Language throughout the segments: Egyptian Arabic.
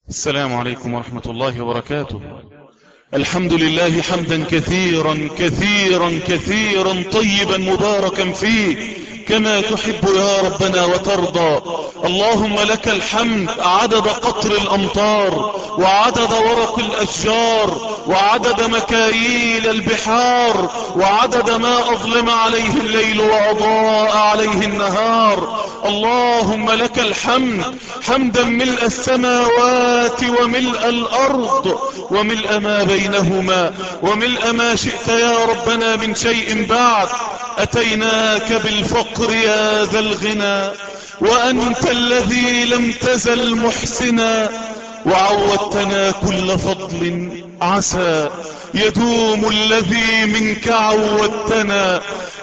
السلام عليكم ورحمة الله وبركاته الحمد لله حمدا كثيرا كثيرا كثيرا طيبا مباركا فيه كما تحب يا ربنا وترضى اللهم لك الحمد عدد قطر الامطار وعدد ورق الاشجار وعدد مكاييل البحار وعدد ما اظلم عليه الليل واضاء عليه النهار اللهم لك الحمد حمدا ملء السماوات وملء الارض وملء ما بينهما وملء ما شئت يا ربنا من شيء بعد اتيناك بالفقر يا ذا الغنى وانت الذي لم تزل محسنا وعودتنا كل فضل عسى يدوم الذي منك عودتنا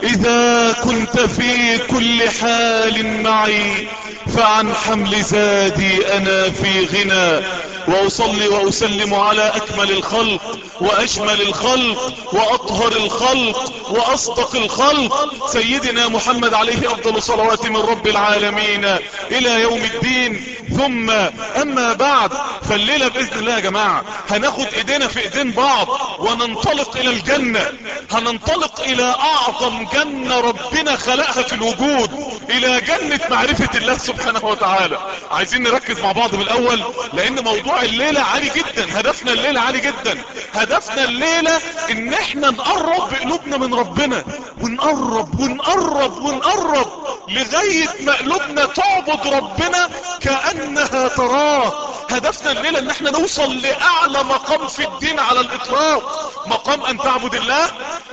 اذا كنت في كل حال معي فعن حمل زادي انا في غنى واصلي واسلم على اكمل الخلق واجمل الخلق واطهر الخلق واصدق الخلق سيدنا محمد عليه افضل الصلوات من رب العالمين الى يوم الدين ثم اما بعد فالليلة باذن الله يا جماعة هناخد ايدينا في ايدين بعض وننطلق الى الجنة هننطلق الى اعظم جنة ربنا خلقها في الوجود الى جنة معرفة الله سبحانه وتعالى عايزين نركز مع بعض من الاول لان موضوع الليلة عالي جدا هدفنا الليلة عالي جدا هدفنا الليلة ان احنا نقرب بقلوبنا من ربنا ونقرب ونقرب ونقرب لغاية ما قلوبنا تعبد ربنا كأنها تراه هدفنا الليلة ان احنا نوصل لاعلى مقام في الدين على الاطلاق مقام ان تعبد الله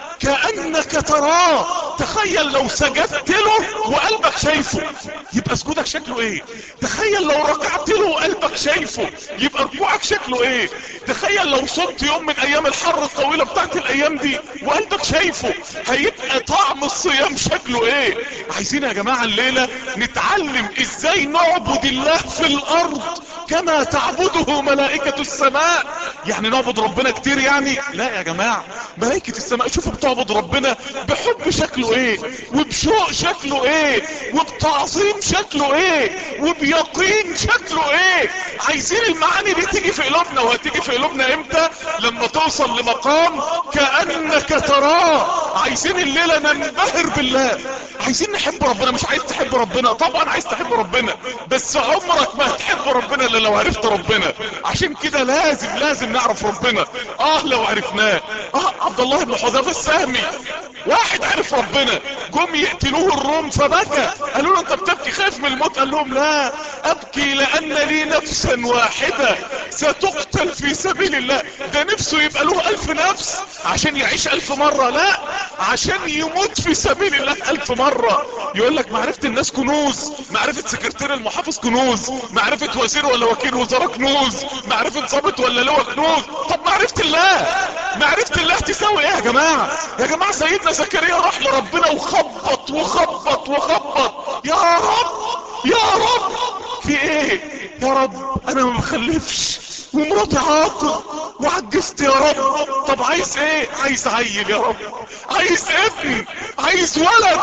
كأنك تراه تخيل لو سجدت له وقلبك شايفه يبقى سجودك شكله ايه تخيل لو ركعت له وقلبك شايفه يبقى ركوعك شكله ايه تخيل لو صمت يوم من ايام الحر الطويلة بتاعت الايام دي وقلبك شايفه هيبقى طعم الصيام شكله ايه عايزين يا جماعة الليلة نتعلم ازاي نعبد الله في الارض كما تعبده ملائكة السماء يعني نعبد ربنا كتير يعني لا يا جماعة ملائكة السماء شوفوا بتعبد ربنا بحب شكله ايه وبشوق شكله ايه وبتعظيم شكله ايه وبيقين شكله ايه عايزين المعاني دي تيجي في قلوبنا وهتيجي في قلوبنا امتى لما توصل لمقام كأنك تراه عايزين الليلة ننبهر بالله عايزين نحب ربنا مش عايز تحب ربنا طبعا عايز تحب ربنا بس عمرك ما هتحب ربنا الا لو عرفت ربنا عشان كده لازم لازم نعرف ربنا اه لو عرفناه اه عبد الله بن حذافه السهمي واحد عرف ربنا جم يقتلوه الروم فبكى قالوا له انت بتبكي خايف من الموت قال لهم لا ابكي لان لي نفسا واحدة ستقتل في سبيل الله ده نفسه يبقى له الف نفس عشان يعيش الف مرة لا عشان يموت في سبيل الله الف مرة يقول لك معرفة الناس كنوز معرفة سكرتير المحافظ كنوز معرفة وزير ولا وكيل وزارة كنوز معرفة ضابط ولا لواء كنوز طب معرفة الله معرفة الله تساوي ايه يا جماعة يا جماعة سيدنا زكريا راح لربنا وخبط وخبط وخبط يا رب يا رب في ايه يا رب انا ما مخلفش ومراتي عاقل وعجزت يا رب طب عايز ايه عايز عيل يا رب عايز ابن عايز ولد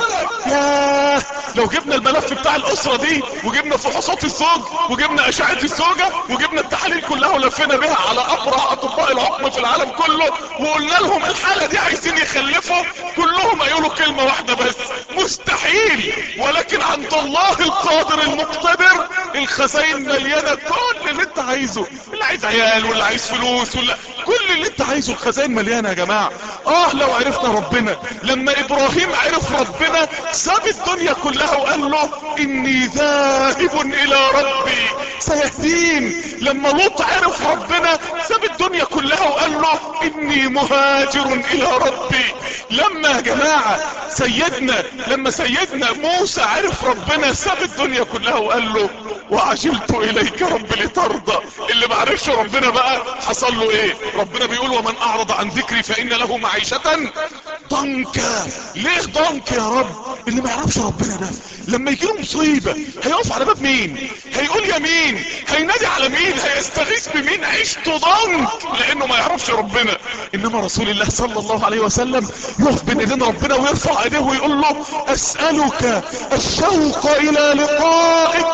ياه لو جبنا الملف بتاع الاسرة دي وجبنا فحوصات الزوج وجبنا اشعة الزوجة وجبنا التحاليل كلها ولفينا بها على ابرع اطباء العقم في العالم كله وقلنا لهم الحالة دي عايزين يخلفوا كلهم هيقولوا كلمة واحدة بس مستحيل ولكن عند الله القادر المقتدر الخزاين مليانة كل اللي انت عايزه اللي عايز عيال واللي عايز فلوس واللي كل اللي انت عايزه الخزاين مليانة يا جماعة اه لو عرفنا ربنا لما ابراهيم عرف ربنا ساب الدنيا كلها وقال له اني ذاهب الى ربي سيهدين لما لوط عرف ربنا ساب الدنيا كلها وقال له اني مهاجر الى ربي لما يا جماعة سيدنا لما سيدنا موسى عرف ربنا ساب الدنيا كلها وقال له وعجلت اليك رب لترضى اللي ما عرفش ربنا بقى حصل له ايه ربنا بيقول ومن اعرض عن ذكري فان له معيشة ضنكا ليه ضنك يا رب اللي ما يعرفش ربنا ده لما يجي له مصيبة هيقف على باب مين هيقول يا مين هينادي على مين هيستغيث بمين عيشته ضنك لانه ما يعرفش ربنا انما رسول الله صلى الله عليه وسلم يقف بين ايدين ربنا ويرفع ايديه ويقول له اسألك الشوق الى لقائك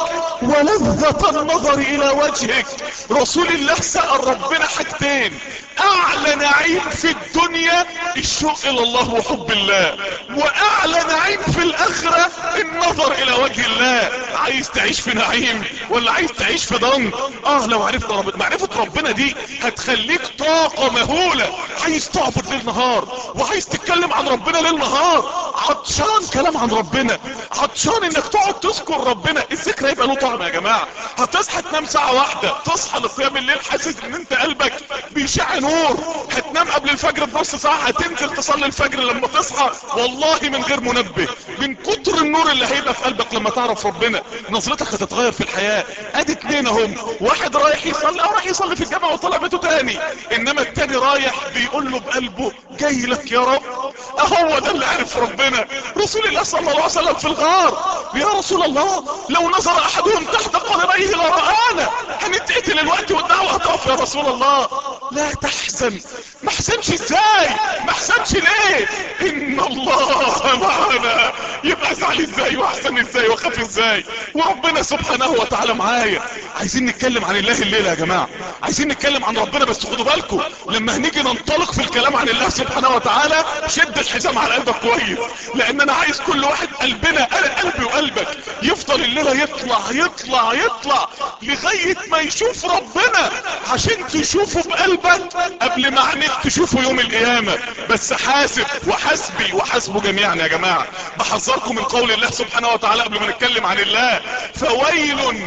ولذة النظر الى وجهك رسول الله سأل ربنا حاجتين اعلى نعيم في الدنيا الشوق الى الله وحب الله واعلى نعيم في الاخرة النظر الى وجه الله عايز تعيش في نعيم ولا عايز تعيش في ضنك اه لو عرفت ربنا معرفة ربنا دي هتخليك طاقة مهولة عايز تعبد ليل نهار وعايز تتكلم عن ربنا ليل نهار عطشان كلام عن ربنا عطشان انك تقعد تذكر ربنا الذكر هيبقى له طعم يا جماعة هتصحى تنام ساعة واحدة تصحى لقيام الليل حاسس ان انت قلبك بيشع نور هتنام قبل الفجر بنص ساعة هتنزل تصلي الفجر لما تصحى والله من غير منبه من كتر النور اللي هيبقى في قلبك لما تعرف ربنا نظرتك هتتغير في الحياة ادي اتنين اهم واحد رايح يصلي او رايح يصلي في الجامعة وطلع بيته تاني انما التاني رايح بيقول له بقلبه جاي لك يا رب اهو ده اللي عرف ربنا رسول الله صلى الله عليه وسلم في الغار يا رسول الله لو نظر احدهم تحت قدميه لرآنا هنتقتل الوقت والدعوة هتقف يا رسول الله لا تحزن ما احزنش ازاي ما احزنش ليه ان الله معنا يبقى ازعل ازاي واحزن ازاي واخاف ازاي وربنا سبحانه وتعالى معايا عايزين نتكلم عن الله الليله يا جماعه عايزين نتكلم عن ربنا بس خدوا بالكم لما هنيجي ننطلق في الكلام عن الله سبحانه وتعالى شد الحزام على قلبك كويس لان انا عايز كل واحد قلبنا قلبي وقلبك يفضل الليله يطلع يطلع يطلع لغايه ما يشوف ربنا عشان تشوفه بقلبك قبل ما عينيك تشوفه يوم القيامه بس حاسب وحسبي وحسبه جميعا يا جماعه بحذركم من قول الله سبحانه وتعالى قبل ما نتكلم عن الله فويل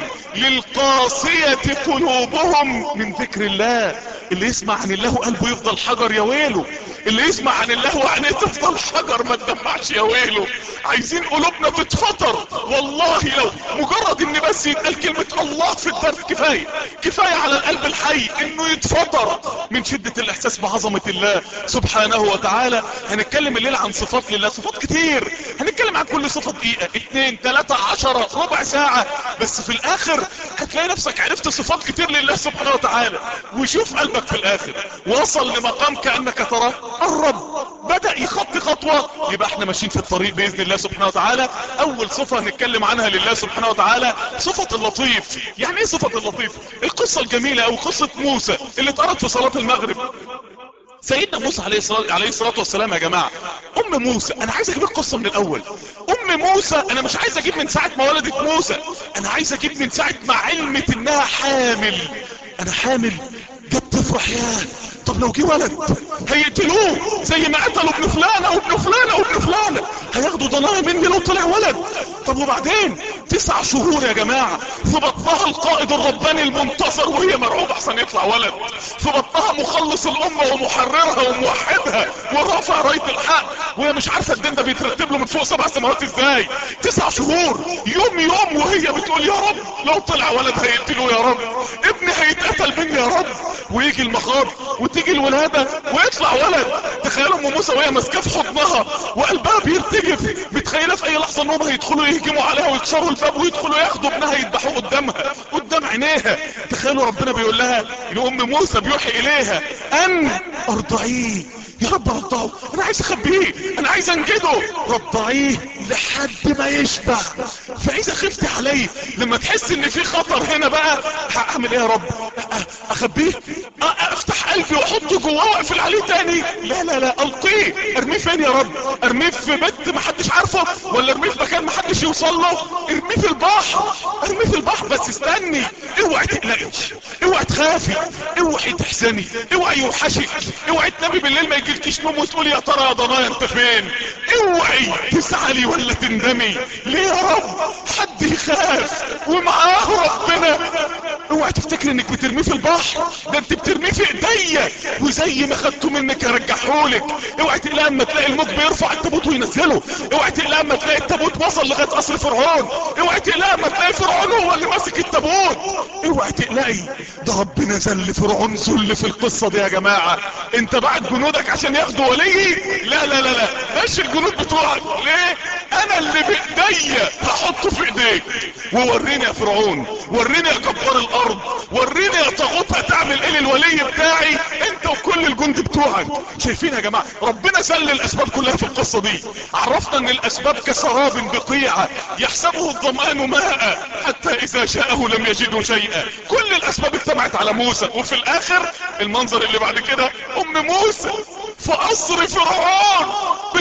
للقاسية قلوبهم من ذكر الله اللي يسمع عن الله قلبه يفضل حجر يا ويله اللي يسمع عن الله وعينيه تفضل حجر ما تدمعش يا ويله عايزين قلوبنا تتفطر والله لو مجرد ان بس يتقال كلمة الله في الدرس كفاية كفاية على القلب الحي انه يتفطر من شدة الاحساس بعظمة الله سبحانه وتعالى هنتكلم الليلة عن صفات لله صفات كتير هنتكلم عن كل صفة دقيقة اتنين تلاتة عشرة ربع ساعة بس في الاخر هتلاقي نفسك عرفت صفات كتير لله سبحانه وتعالى وشوف قلبك في الاخر وصل لمقام كأنك تراه قرب بدأ يخطي خطوة يبقى احنا ماشيين في الطريق بإذن الله سبحانه وتعالى اول صفة هنتكلم عنها لله سبحانه وتعالى صفة اللطيف يعني ايه صفة اللطيف القصة الجميلة او قصة موسى اللي اتقرت في صلاة المغرب سيدنا موسى عليه الصلاة, عليه الصلاة والسلام يا جماعة ام موسى انا عايز اجيب القصة من الاول ام موسى انا مش عايز اجيب من ساعة ما ولدت موسى انا عايز اجيب من ساعة ما علمت انها حامل انا حامل جت تفرح ياه طب لو جه ولد هيقتلوه زي ما قتلوا ابن فلانة وابن فلانة وابن فلانة هياخدوا ضنايا مني لو طلع ولد طب وبعدين تسع شهور يا جماعة في بطنها القائد الرباني المنتصر وهي مرعوبة احسن يطلع ولد في بطنها مخلص الامة ومحررها وموحدها ورافع راية الحق وهي مش عارفة الدين ده بيترتب له من فوق سبع سماوات ازاي تسع شهور يوم يوم وهي بتقول يا رب لو طلع ولد هيقتلوه يا رب ابني هيتقتل مني يا رب ويجي المخاض وتيجي الولادة ويطلع ولد تخيلوا ام موسى وهي ماسكاه في حضنها وقلبها بيرتجف متخيله في اي لحظه انهم هيدخلوا يهجموا عليها ويكسروا الباب ويدخلوا ياخدوا ابنها يذبحوه قدامها قدام عينيها تخيلوا ربنا بيقول لها لام موسى بيوحي اليها ان ارضعيه يا رب رضعه انا عايز اخبيه انا عايز انجده رضعيه لحد ما يشبع فاذا خفت عليه لما تحس ان في خطر هنا بقى هعمل ايه يا رب اخبيه افتح قلبي واحطه جواه واقفل عليه تاني لا لا لا القيه ارميه فين يا رب ارميه في بيت محدش عارفه ولا ارميه في مكان محدش يوصل له ارميه في البحر ارميه في البحر بس استني اوعي تقلقي اوعي تخافي اوعي تحزني اوعي يوحشك اوعي تنامي بالليل ما يجيلكيش نوم وتقولي يا ترى يا ضنايا انت فين اوعي تزعلي ولا تندمي ليه يا رب حد يخاف ومعاه ربنا اوعي تفتكري انك بترميه في البحر ده انت بترميه في ايديا وزي ما خدته منك ارجحهولك اوعي تقلق اما تلاقي الموج بيرفع التابوت وينزله اوعي تقلق اما تلاقي التابوت وصل لغايه قصر فرعون اوعي تقلق اما تلاقي فرعون هو اللي ماسك التابوت اوعي تقلقي ده ربنا ذل فرعون ذل في القصه دي يا جماعه انت بعد جنودك عشان ياخدوا ولي لا لا لا لا ماشي الجنود بتوعك ليه انا اللي بايديا هحطه في ايديك ووريني يا فرعون وريني يا جبار الارض وريني يا طاغوت هتعمل ايه للولي بتاعي انت وكل الجند بتوعك شايفين يا جماعه ربنا سل الاسباب كلها في القصه دي عرفنا ان الاسباب كسراب بقيعه يحسبه الظمآن ماء حتى اذا شاءه لم يجده شيئا كل الاسباب اجتمعت على موسى وفي الاخر المنظر اللي بعد كده ام موسى في قصر فرعون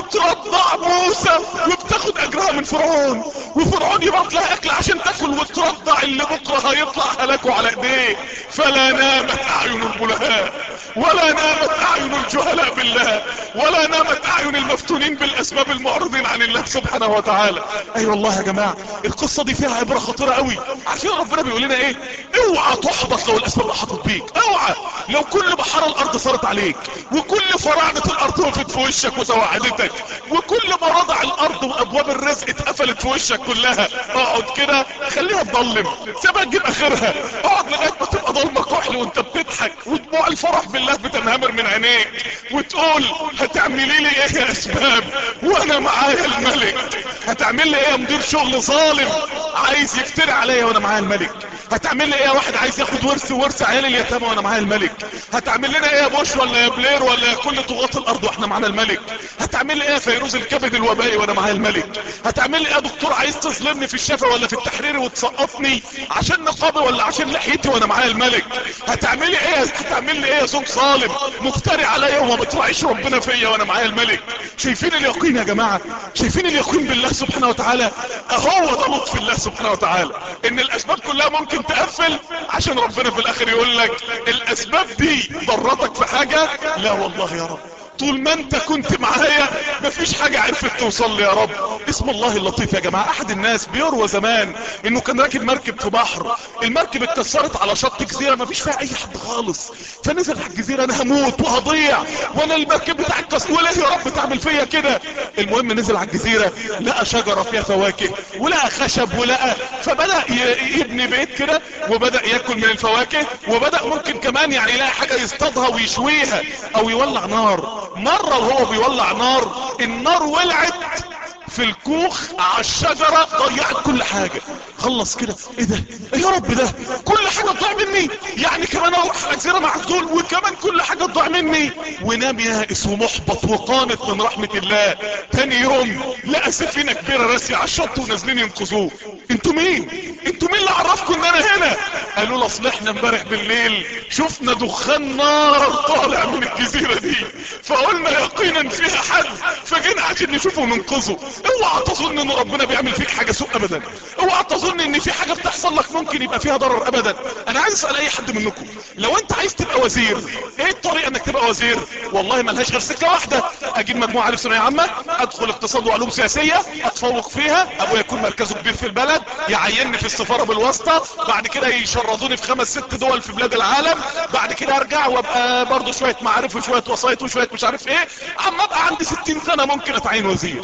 بترضع موسى وبتاخد اجرها من فرعون وفرعون يبعت لها اكل عشان تاكل وترضع اللي بكره هيطلع هلاكه على ايديه فلا نامت اعين البلهاء ولا نامت اعين الجهلاء بالله ولا نامت اعين المفتونين بالاسباب المعرضين عن الله سبحانه وتعالى اي أيوة والله يا جماعة القصة دي فيها عبرة خطيرة قوي عارفين ربنا بيقول لنا ايه اوعى تحبط لو الاسباب احطت بيك اوعى لو كل بحر الارض صارت عليك وكل فراعنة الارض وقفت في وشك وتوعدتك وكل مراضع الارض وابواب الرزق اتقفلت في وشك كلها اقعد كده خليها تضلم سيبها تجيب اخرها اقعد لغايه ما تبقى ضلمه كحل وانت بتضحك ودموع الفرح بالله بتنهمر من عينيك وتقول هتعملي لي ايه يا اسباب وانا معايا الملك هتعمل لي ايه يا مدير شغل ظالم عايز يفتري عليا وانا معايا الملك هتعمل لي ايه يا واحد عايز ياخد ورث ورث عيال اليتامى وانا معايا الملك هتعمل لنا ايه يا بوش ولا يا بلير ولا يا كل طغاة الارض واحنا معانا الملك هتعمل لي ايه يا فيروز الكبد الوبائي وانا معايا الملك هتعمل لي ايه يا دكتور عايز تظلمني في الشفا ولا في التحرير وتسقطني عشان نقابي ولا عشان لحيتي وانا معايا الملك هتعمل لي ايه هتعمل لي ايه يا زوج ظالم مفتري عليا وما بتراعيش ربنا فيا وانا معايا الملك شايفين اليقين يا جماعه شايفين اليقين بالله سبحانه وتعالى اهو ده لطف الله سبحانه وتعالى ان الاسباب كلها ممكن تقفل عشان ربنا في الاخر يقول لك الاسباب دي ضرتك في حاجة لا والله يا رب طول ما انت كنت معايا مفيش حاجة عرفت توصل لي يا رب اسم الله اللطيف يا جماعة احد الناس بيروى زمان انه كان راكب مركب في بحر المركب اتكسرت على شط جزيرة مفيش فيها اي حد خالص فنزل على الجزيرة انا هموت وهضيع وانا المركب بتاع الكسر وليه يا رب تعمل فيا كده المهم نزل على الجزيرة لقى شجرة فيها فواكه ولقى خشب ولقى فبدأ يبني بيت كده وبدأ ياكل من الفواكه وبدأ ممكن كمان يعني يلاقي حاجة يصطادها ويشويها او يولع نار مرة وهو بيولع نار النار ولعت في الكوخ على الشجرة ضيعت كل حاجة خلص كده ايه ده ايه يا رب ده كل حاجة تضيع مني يعني كمان اروح اجزيرة مع دول وكمان كل حاجة تضيع مني ونام يائس ومحبط وقانت من رحمة الله تاني يوم لقى سفينة كبيرة راسية على الشط ونازلين ينقذوه انتوا مين انتوا مين اللي عرفكم ان انا هنا قالوا له اصل احنا امبارح بالليل شفنا دخان نار طالع من الجزيرة دي فقلنا يقينا فيها حد فجينا عشان نشوفه وننقذه اوعى تظن ان ربنا بيعمل فيك حاجة سوء ابدا اوعى تظن ان في حاجة بتحصل لك ممكن يبقى فيها ضرر ابدا انا عايز اسأل اي حد منكم لو انت عايز تبقى وزير ايه الطريقة انك تبقى وزير والله ملهاش غير سكة واحدة اجيب مجموعة الف ثانوية عامة ادخل اقتصاد وعلوم سياسية اتفوق فيها ابويا يكون مركزه كبير في البلد يعيني في السفارة بالواسطة بعد كده يشردوني في خمس ست دول في بلاد العالم بعد كده ارجع وابقى برضه شوية معارف وشوية وسايط وشوية مش عارف ايه اما ابقى عندي ستين سنة ممكن اتعين وزير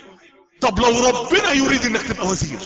طب لو ربنا يريد انك تبقى وزير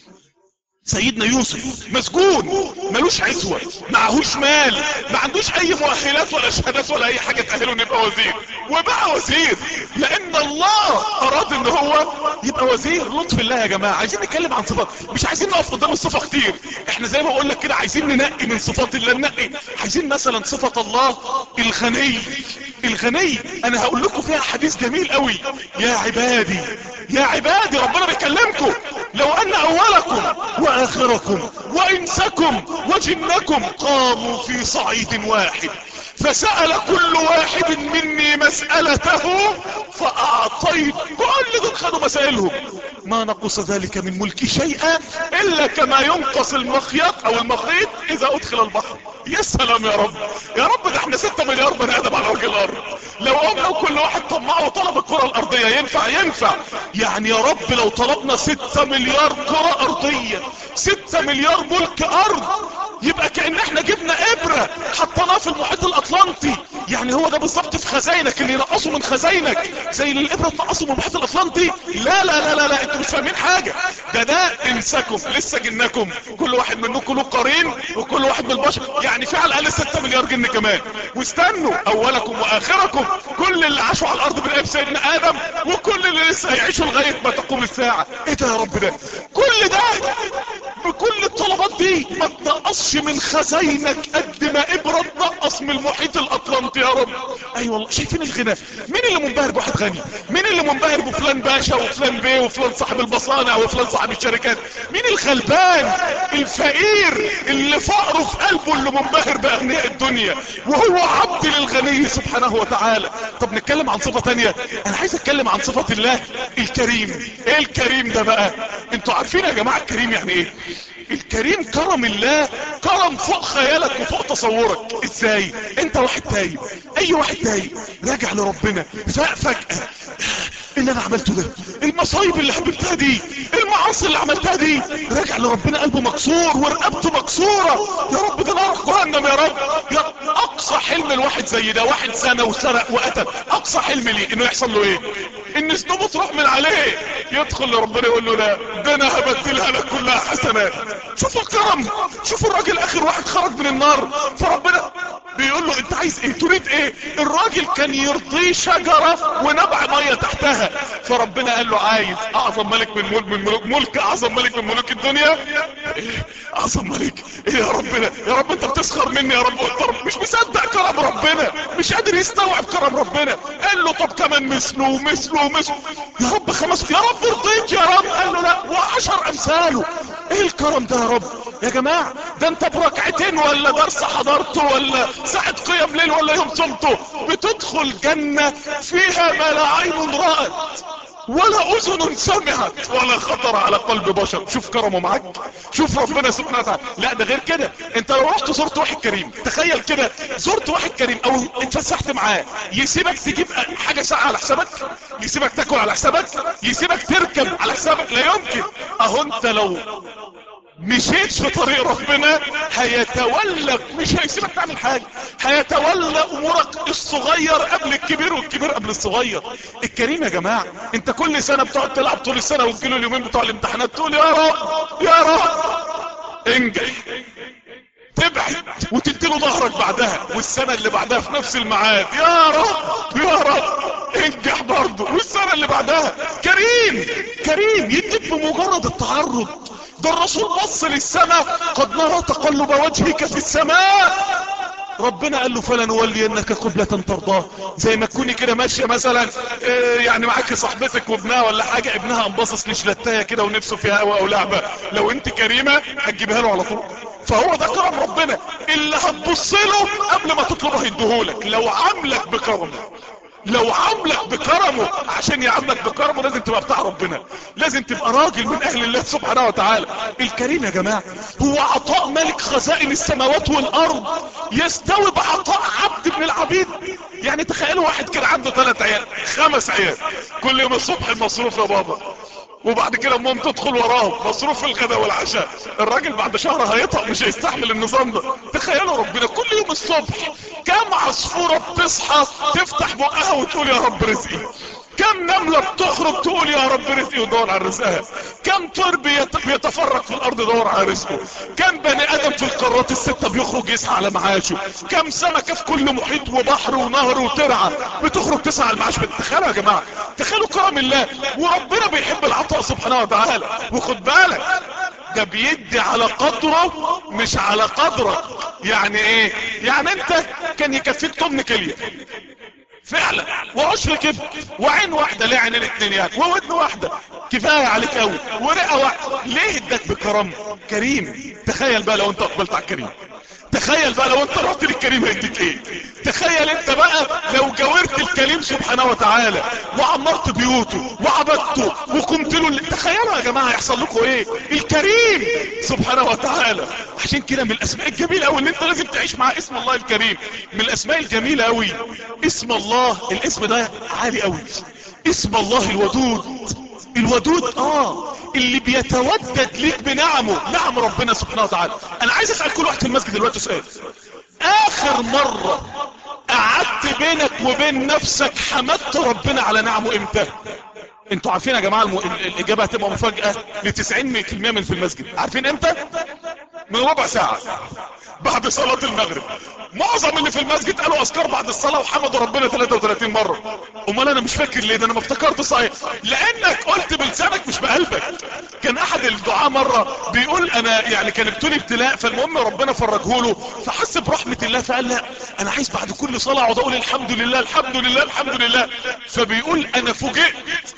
سيدنا يوسف مسجون ملوش عزوة معهوش مال ما عندوش اي مؤهلات ولا شهادات ولا اي حاجة تأهله انه يبقى وزير وبقى وزير لان الله اراد ان هو يبقى وزير لطف الله يا جماعة عايزين نتكلم عن صفات مش عايزين نقف قدام الصفة كتير احنا زي ما بقول لك كده عايزين ننقي من صفات الله ننقي عايزين مثلا صفة الله الغني الغني انا هقول لكم فيها حديث جميل قوي يا عبادي يا عبادي ربنا بيكلمكم لو ان اولكم واخركم وانسكم وجنكم قاموا في صعيد واحد فسأل كل واحد مني مسألته فأعطيت كل دول خدوا مسائلهم ما نقص ذلك من ملكي شيئا إلا كما ينقص المخيط أو المخيط إذا أدخل البحر يا سلام يا رب يا رب ده احنا ستة مليار بني آدم على وجه الأرض لو قمنا وكل واحد طمعه وطلب الكرة الأرضية ينفع ينفع يعني يا رب لو طلبنا ستة مليار كرة أرضية ستة مليار ملك أرض يبقى كأن احنا جبنا ابرة حطيناها في المحيط الاطلنطي يعني يعني هو ده بالظبط في خزاينك اللي ينقصوا من خزاينك زي اللي الابره تنقصوا من المحيط الاطلنطي لا لا لا لا لا انتوا مش فاهمين حاجه ده ده انساكم لسه جنكم كل واحد منكم له قرين وكل واحد من البشر يعني في على الاقل 6 مليار جن كمان واستنوا اولكم واخركم كل اللي عاشوا على الارض من ايام سيدنا ادم وكل اللي لسه هيعيشوا لغايه ما تقوم الساعه ايه ده يا رب ده كل ده بكل الطلبات دي ما تنقصش من خزاينك قد ما ابره تنقص من المحيط الاطلنطي يا رب اي أيوة والله شايفين الغنى مين اللي منبهر بواحد غني مين اللي منبهر بفلان باشا وفلان بيه وفلان صاحب المصانع وفلان صاحب الشركات مين الغلبان الفقير اللي فقره في قلبه اللي منبهر باغنياء الدنيا وهو عبد للغني سبحانه وتعالى طب نتكلم عن صفة تانية انا عايز اتكلم عن صفة الله الكريم ايه الكريم ده بقى انتوا عارفين يا جماعة الكريم يعني ايه الكريم كرم الله كرم فوق خيالك وفوق تصورك ازاي انت واحد تايب اي واحد تايب راجع لربنا فجأة اللي انا عملته ده المصايب اللي عملتها دي المعاصي اللي عملتها دي راجع لربنا قلبه مكسور ورقبته مكسورة يا رب ده نار جهنم يا رب يا اقصى حلم الواحد زي ده واحد سنة وسرق وقتل اقصى حلم ليه انه يحصل له ايه ان ذنوبه تروح من عليه يدخل لربنا يقول له لا ده انا هبدلها لك كلها حسنات شوفوا الكرم شوفوا الراجل اخر واحد خرج من النار فربنا بيقول له انت عايز ايه تريد ايه الراجل كان يرضيه شجرة ونبع مية تحتها فربنا قال له عايز اعظم ملك من ملك من ملوك ملك اعظم ملك من ملوك الدنيا ايه اعظم ملك ايه يا ربنا يا رب انت بتسخر مني يا رب رب مش مصدق كرم ربنا مش قادر يستوعب كرم ربنا قال له طب كمان مثله ومثله ومثله يا رب خمس يا رب رضيت يا رب قال له لا وعشر امثاله ايه الكرم ده يا رب يا جماعة ده انت بركعتين ولا درس حضرته ولا ساعة قيام ليل ولا يوم صمته بتدخل جنة فيها ما لا عين رأت ولا اذن سمعت ولا خطر على قلب بشر شوف كرمه معاك شوف ربنا سبحانه وتعالى لا ده غير كده انت لو رحت زرت واحد كريم تخيل كده زرت واحد كريم او اتفسحت معاه يسيبك تجيب حاجة ساعة على حسابك يسيبك تاكل على حسابك يسيبك تركب على حسابك لا يمكن اهو انت لو مشيت في طريق ربنا هيتولى مش هيسيبك تعمل حاجة هيتولى امورك الصغير قبل الكبير والكبير قبل الصغير الكريم يا جماعة انت كل سنة بتقعد تلعب طول السنة وتجيله اليومين بتوع الامتحانات تقول يا رب يا رب انجح تبعد وتديله ظهرك بعدها والسنة اللي بعدها في نفس الميعاد يا رب يا رب انجح برضه والسنة اللي بعدها كريم كريم يديك بمجرد التعرض ده الرسول بص للسماء قد نرى تقلب وجهك في السماء ربنا قال له فلنولينك قبلة ترضاه زي ما تكوني كده ماشية مثلا اه يعني معاكي صاحبتك وابنها ولا حاجة ابنها انبصص لشلتاية كده ونفسه فيها هوا او لعبة لو انت كريمة هتجيبها له على طول فهو ده كرم ربنا اللي هتبص له قبل ما تطلبه يديهولك لو عاملك بكرمه لو عاملك بكرمه عشان يعاملك بكرمه لازم تبقى بتاع ربنا لازم تبقى راجل من اهل الله سبحانه وتعالى الكريم يا جماعة هو عطاء ملك خزائن السماوات والارض يستوي بعطاء عبد من العبيد يعني تخيلوا واحد كان عنده ثلاث عيال خمس عيال كل يوم الصبح المصروف يا بابا وبعد كده امهم تدخل وراهم مصروف الغداء والعشاء الراجل بعد شهر هيطق مش هيستحمل النظام ده تخيلوا ربنا كل يوم الصبح كم عصفورة بتصحى تفتح بقها وتقول يا رب رزقي كم نملة بتخرج تقول يا رب رزقي ودور على رزقها كم طير بيت... بيتفرق في الارض يدور على رزقه كم بني ادم في القارات الستة بيخرج يسعى على معاشه كم سمكة في كل محيط وبحر ونهر وترعة بتخرج تسعى على المعاش تخيلوا يا جماعة تخيلوا كرم الله وربنا بيحب العطاء سبحانه وتعالى وخد بالك ده بيدي على قدره مش على قدرك يعني ايه يعني انت كان يكفيك طن كليه فعلا وعشر كده وعين واحدة ليه عينين اتنين يعني وودن واحدة كفاية عليك قوي ورقة واحدة ليه اداك بكرم كريم تخيل بقى لو انت اقبلت على الكريم تخيل بقى لو انت رحت للكريم هيديك ايه تخيل انت بقى لو جاورت الكريم سبحانه وتعالى وعمرت بيوته وعبدته وقمت له تخيلوا يا جماعة يحصل لكم ايه الكريم سبحانه وتعالى عشان كده من الاسماء الجميلة قوي اللي انت لازم تعيش مع اسم الله الكريم من الاسماء الجميلة قوي اسم الله الاسم ده عالي قوي اسم الله الودود الودود اه اللي بيتودد ليك بنعمه نعم ربنا سبحانه وتعالى انا عايز اسأل كل واحد في المسجد دلوقتي سؤال اخر مرة قعدت بينك وبين نفسك حمدت ربنا على نعمه امتى انتوا عارفين يا جماعة الم... الاجابة هتبقى مفاجأة ل 90 من في المسجد عارفين امتى من ربع ساعة بعد صلاة المغرب معظم اللي في المسجد قالوا اذكار بعد الصلاة وحمدوا ربنا 33 مرة امال انا مش فاكر ليه ده انا ما افتكرت صحيح لانك قلت بلسانك مش بقلبك كان احد الدعاء مرة بيقول انا يعني كان ابتلي ابتلاء فالمهم ربنا فرجه له فحس برحمة الله فقال لا انا عايز بعد كل صلاة اقعد اقول الحمد لله الحمد لله الحمد لله فبيقول انا فوجئت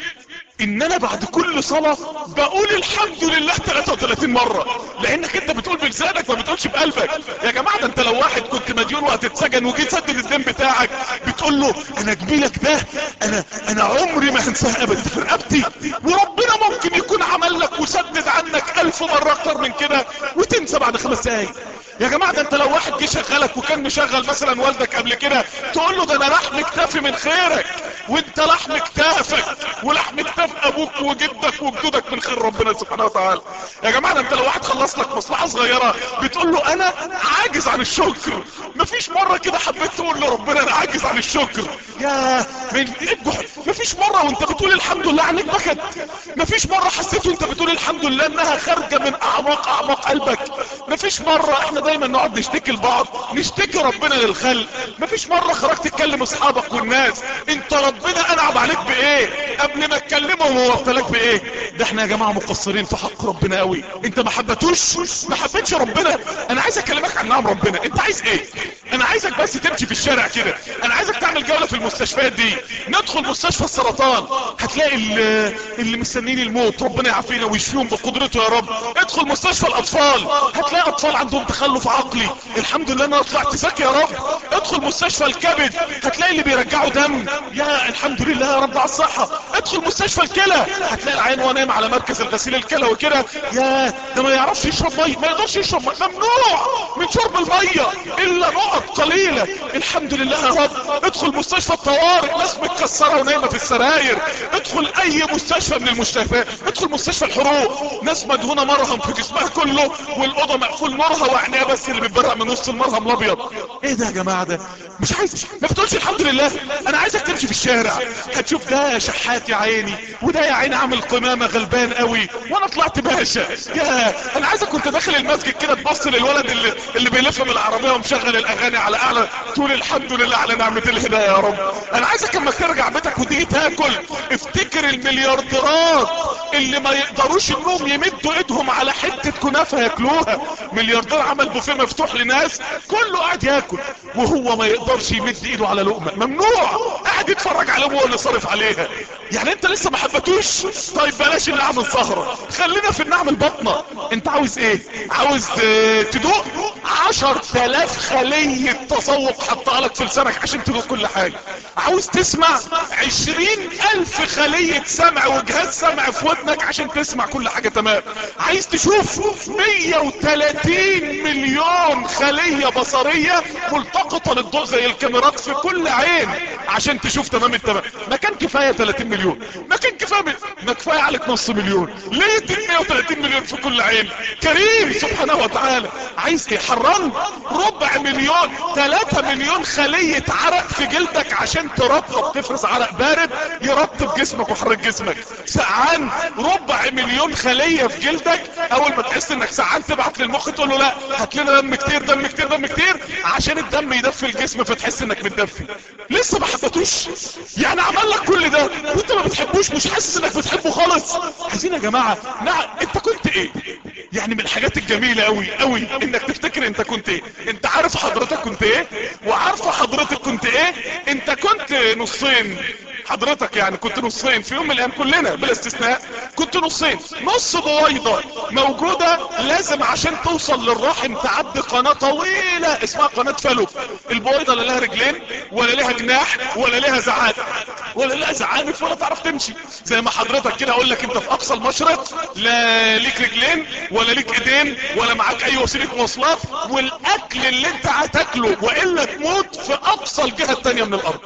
ان انا بعد كل صلاة بقول الحمد لله 33 مرة لانك انت بتقول بلسانك ما بتقولش بقلبك يا جماعة ده انت لو واحد كنت مديون وهتتسجن وجيت سدد الدين بتاعك بتقول له انا جميلك ده انا انا عمري ما هنساه ابدا في رقبتي وربنا ممكن يكون عمل لك وسدد عنك الف مرة اكتر من كده وتنسى بعد خمس دقايق يا جماعة ده انت لو واحد جه شغلك وكان مشغل مثلا والدك قبل كده تقول له ده انا لحم كتافي من خيرك وانت لحم كتافك ولحم كتاف ابوك وجدك وجدودك من خير ربنا سبحانه وتعالى يا جماعة ده انت لو واحد خلص لك مصلحة صغيرة بتقول له انا عاجز عن الشكر مفيش مرة كده حبيت تقول لربنا انا عاجز عن الشكر يا من الجحر مفيش مرة وانت بتقول الحمد لله عنك بكت مفيش مرة حسيت وانت بتقول الحمد لله انها خارجة من اعماق اعماق قلبك مفيش مرة احنا دايما نقعد نشتكي لبعض نشتكي ربنا للخلق مفيش مرة خرجت تكلم اصحابك والناس انت ربنا انعم عليك بايه قبل ما تكلمهم هو ابتلاك بايه ده احنا يا جماعة مقصرين في حق ربنا قوي انت ما حبتوش ما حبتش ربنا انا عايز اكلمك عن نعم ربنا انت عايز ايه انا عايزك بس تمشي في الشارع كده انا عايزك تعمل جولة في المستشفيات دي ندخل مستشفى السرطان هتلاقي اللي, اللي مستنين الموت ربنا يعافينا ويشفيهم بقدرته يا رب ادخل مستشفى الاطفال هتلاقي اطفال عندهم تخلف عقلي الحمد لله انا طلعت ذكي يا رب ادخل مستشفى الكبد هتلاقي اللي بيرجعوا دم يا الحمد لله يا رب على الصحة ادخل مستشفى الكلى هتلاقي العين وهو نايم على مركز الغسيل الكلى وكده يا ده ما يعرفش يشرب ميه ما يقدرش يشرب ميه ممنوع من شرب الميه الا نقط قليلة الحمد لله يا رب ادخل مستشفى الطوارئ ناس متكسرة ونايمة في السراير ادخل اي مستشفى من المستشفيات ادخل مستشفى الحروق ناس مدهونة مرهم في جسمها كله والاوضه مقفول نورها وعينيها بس اللي بتبرق من نص المرهم الابيض ايه ده يا جماعة ده مش عايز ما بتقولش الحمد لله انا عايزك تمشي في الشارع هتشوف ده شحات يا عيني وده يا عيني عامل قمامة غلبان قوي وانا طلعت باشا يا انا عايزك كنت داخل المسجد كده تبص للولد اللي اللي بيلف بالعربية ومشغل الاغاني على اعلى تقول الحمد لله على نعمة الهداية يا رب انا عايزك لما ترجع بيتك وتيجي تاكل افتكر المليارديرات اللي ما يقدروش انهم يمدوا ايدهم على حتة كنافة ياكلوها ملياردير عمل بوفيه مفتوح لناس كله قاعد ياكل وهو ما يقدرش يمد ايده على لقمة ممنوع قاعد يتفرج عليهم هو اللي صارف عليها يعني انت لسه ما حبتوش طيب بلاش النعم الظهرة خلينا في النعم البطنة انت عاوز ايه عاوز اه تدوق عشر تلاف خلية تسوق حطها لك في لسانك عشان تدوق كل حاجة عاوز تسمع عشرين الف خلية سمع وجهاز سمع في ودنك عشان تسمع كل حاجة تمام عايز تشوف مية وتلاتين مليون خلية بصرية ملتقطة للضوء زي الكاميرات في كل عين عشان تشوف تمام التمام ما كان كفاية 30 مليون ما كان كفاية ما كفاية عليك نص مليون ليه دي 130 مليون في كل عين كريم سبحانه وتعالى عايز ايه حران ربع مليون 3 مليون خلية عرق في جلدك عشان ترطب تفرز عرق بارد يرطب جسمك وحرك جسمك سقعان ربع مليون خلية في جلدك اول ما تحس انك سقعان تبعت للمخ تقول له لا هات لنا دم كتير دم كتير دم كتير عشان الدم يدفي الجسم فتحس انك متدفي لسه ما حبتوش يعني عمل لك كل ده وانت ما بتحبوش مش حاسس انك بتحبه خالص عايزين يا جماعة نعم انت كنت ايه يعني من الحاجات الجميلة قوي قوي انك تفتكر انت كنت ايه انت عارف حضرتك كنت ايه وعارفة حضرتك كنت ايه انت كنت نصين حضرتك يعني كنت نصين في يوم من الايام كلنا بلا استثناء كنت نصين نص بويضة موجودة لازم عشان توصل للرحم تعدي قناة طويلة اسمها قناة فلو البويضة لا لها رجلين ولا لها جناح ولا لها زعانف ولا لها زعانف ولا تعرف تمشي زي ما حضرتك كده اقول لك انت في اقصى المشرق لا ليك رجلين ولا ليك ايدين ولا معاك اي وسيلة مواصلات والاكل اللي انت هتاكله والا تموت في اقصى الجهة التانية من الارض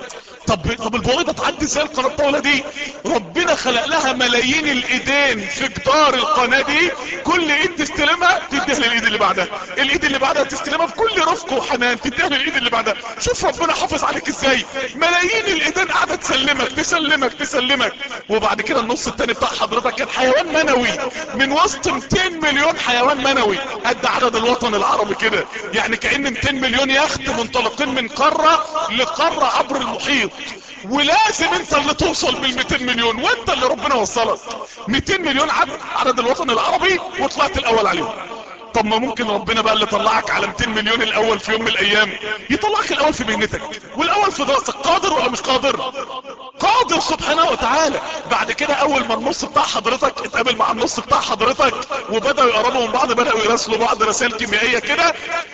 طب طب البويضه تعدي زي القناه الطاوله دي ربنا خلق لها ملايين الايدين في جدار القناه دي كل ايد تستلمها تديها للايد اللي بعدها الايد اللي بعدها تستلمها بكل رفق وحنان تديها للايد اللي بعدها شوف ربنا حافظ عليك ازاي ملايين الايدين قاعده تسلمك تسلمك تسلمك وبعد كده النص التاني بتاع حضرتك كان حيوان منوي من وسط 200 مليون حيوان منوي قد عدد الوطن العربي كده يعني كأن 200 مليون يخت منطلقين من قارة لقارة عبر المحيط ولازم انت اللي توصل بال 200 مليون وانت اللي ربنا وصلك 200 مليون عدد عدد الوطن العربي وطلعت الاول عليهم طب ما ممكن ربنا بقى اللي طلعك على 200 مليون الاول في يوم من الايام يطلعك الاول في مهنتك والاول في دراستك قادر ولا مش قادر قادر سبحانه وتعالى بعد كده اول ما النص بتاع حضرتك اتقابل مع النص بتاع حضرتك وبدأوا يقربوا من بعض بدأوا يراسلوا بعض رسائل كيميائية كده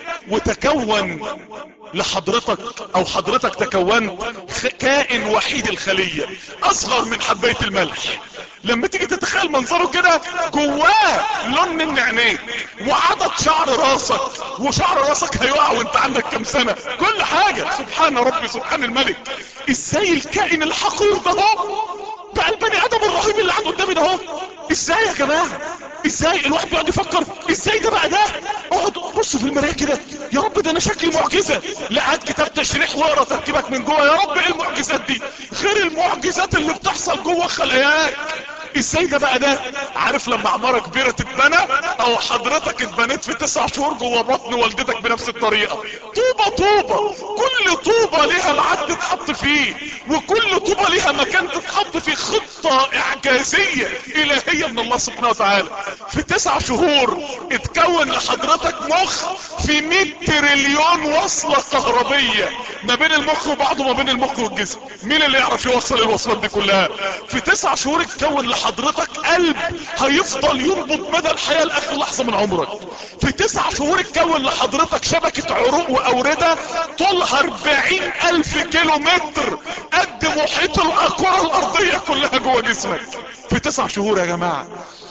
وتكون لحضرتك او حضرتك تكونت كائن وحيد الخلية اصغر من حباية الملح لما تيجي تتخيل منظره كده جواه لون من عينيك وعدد شعر راسك وشعر راسك هيقع وانت عندك كام سنة كل حاجة سبحان ربي سبحان الملك ازاي الكائن الحقير ده هو بقى البني ادم الرهيب اللي عنده قدامي ده هو ازاي يا جماعة ازاي الواحد بيقعد يفكر ازاي ده بقى ده اقعد بص في المرايه كده يا رب ده انا شكلي معجزه لا هات كتاب تشريح واقرا تركيبك من جوه يا رب ايه المعجزات دي غير المعجزات اللي بتحصل جوه خلاياك ازاي ده بقى ده عارف لما عمارة كبيرة تتبنى او حضرتك اتبنيت في تسع شهور جوه بطن والدتك بنفس الطريقة طوبة طوبة كل طوبة ليها ميعاد تتحط فيه وكل طوبة ليها مكان تتحط فيه خطة اعجازية الهية من الله سبحانه وتعالى في تسع شهور اتكون لحضرتك مخ في 100 تريليون وصلة كهربية ما بين المخ وبعضه ما بين المخ والجسم مين اللي يعرف يوصل الوصلات دي كلها في تسع شهور اتكون لحضرتك قلب هيفضل يربط مدى الحياة لاخر لحظة من عمرك في تسع شهور اتكون لحضرتك شبكة عروق واوردة طولها 40 الف كيلو متر قد محيط الكرة الارضية كلها جوه جسمك في تسع شهور يا جماعة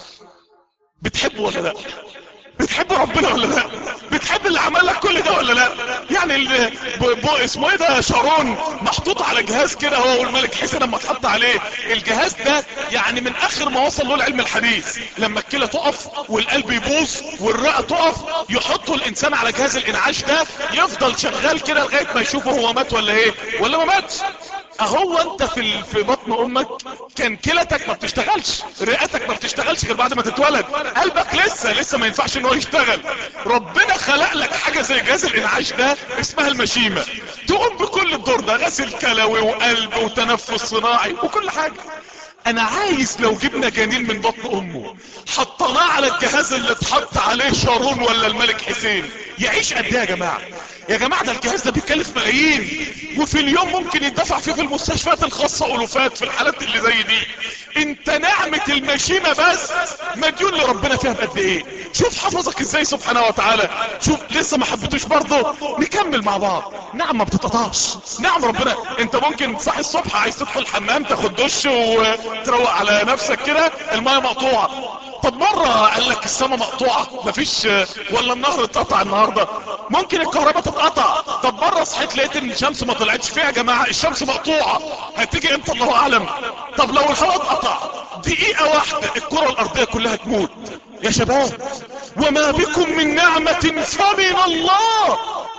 بتحبه ولا لا بتحب ربنا ولا لا بتحب اللي عمل لك كل ده ولا لا يعني اللي ب... ب... اسمه ايه ده شارون محطوط على جهاز كده هو والملك حسن لما اتحط عليه الجهاز ده يعني من اخر ما وصل له العلم الحديث لما الكلى تقف والقلب يبوظ والرئه تقف يحطوا الانسان على جهاز الانعاش ده يفضل شغال كده لغايه ما يشوفه هو مات ولا ايه ولا ما ماتش اهو انت في في بطن امك كان كلتك ما بتشتغلش رئتك ما بتشتغلش غير بعد ما تتولد قلبك لسه لسه ما ينفعش ان هو يشتغل ربنا خلق لك حاجة زي جهاز الانعاش ده اسمها المشيمة تقوم بكل الدور ده غسل كلوي وقلب وتنفس صناعي وكل حاجة انا عايز لو جبنا جنين من بطن امه حطناه على الجهاز اللي اتحط عليه شارون ولا الملك حسين يعيش قد ايه يا جماعة يا جماعة ده الجهاز ده بيكلف ملايين وفي اليوم ممكن يدفع فيه في المستشفيات الخاصة الوفات في الحالات اللي زي دي انت نعمة المشيمة بس مديون لربنا فيها بقد ايه شوف حفظك ازاي سبحانه وتعالى شوف لسه ما حبيتوش برضه نكمل مع بعض نعم ما بتتقطعش نعم ربنا انت ممكن تصحي الصبح عايز تدخل الحمام تاخد دش وتروق على نفسك كده المايه مقطوعة طب مرة قال لك السماء مقطوعة مفيش ولا النهر اتقطع النهاردة ممكن الكهرباء تتقطع طب مرة صحيت لقيت ان الشمس ما طلعتش فيها يا جماعة الشمس مقطوعة هتيجي امتى الله اعلم طب لو الهواء اتقطع دقيقة واحدة الكرة الارضية كلها تموت يا شباب وما بكم من نعمة فمن الله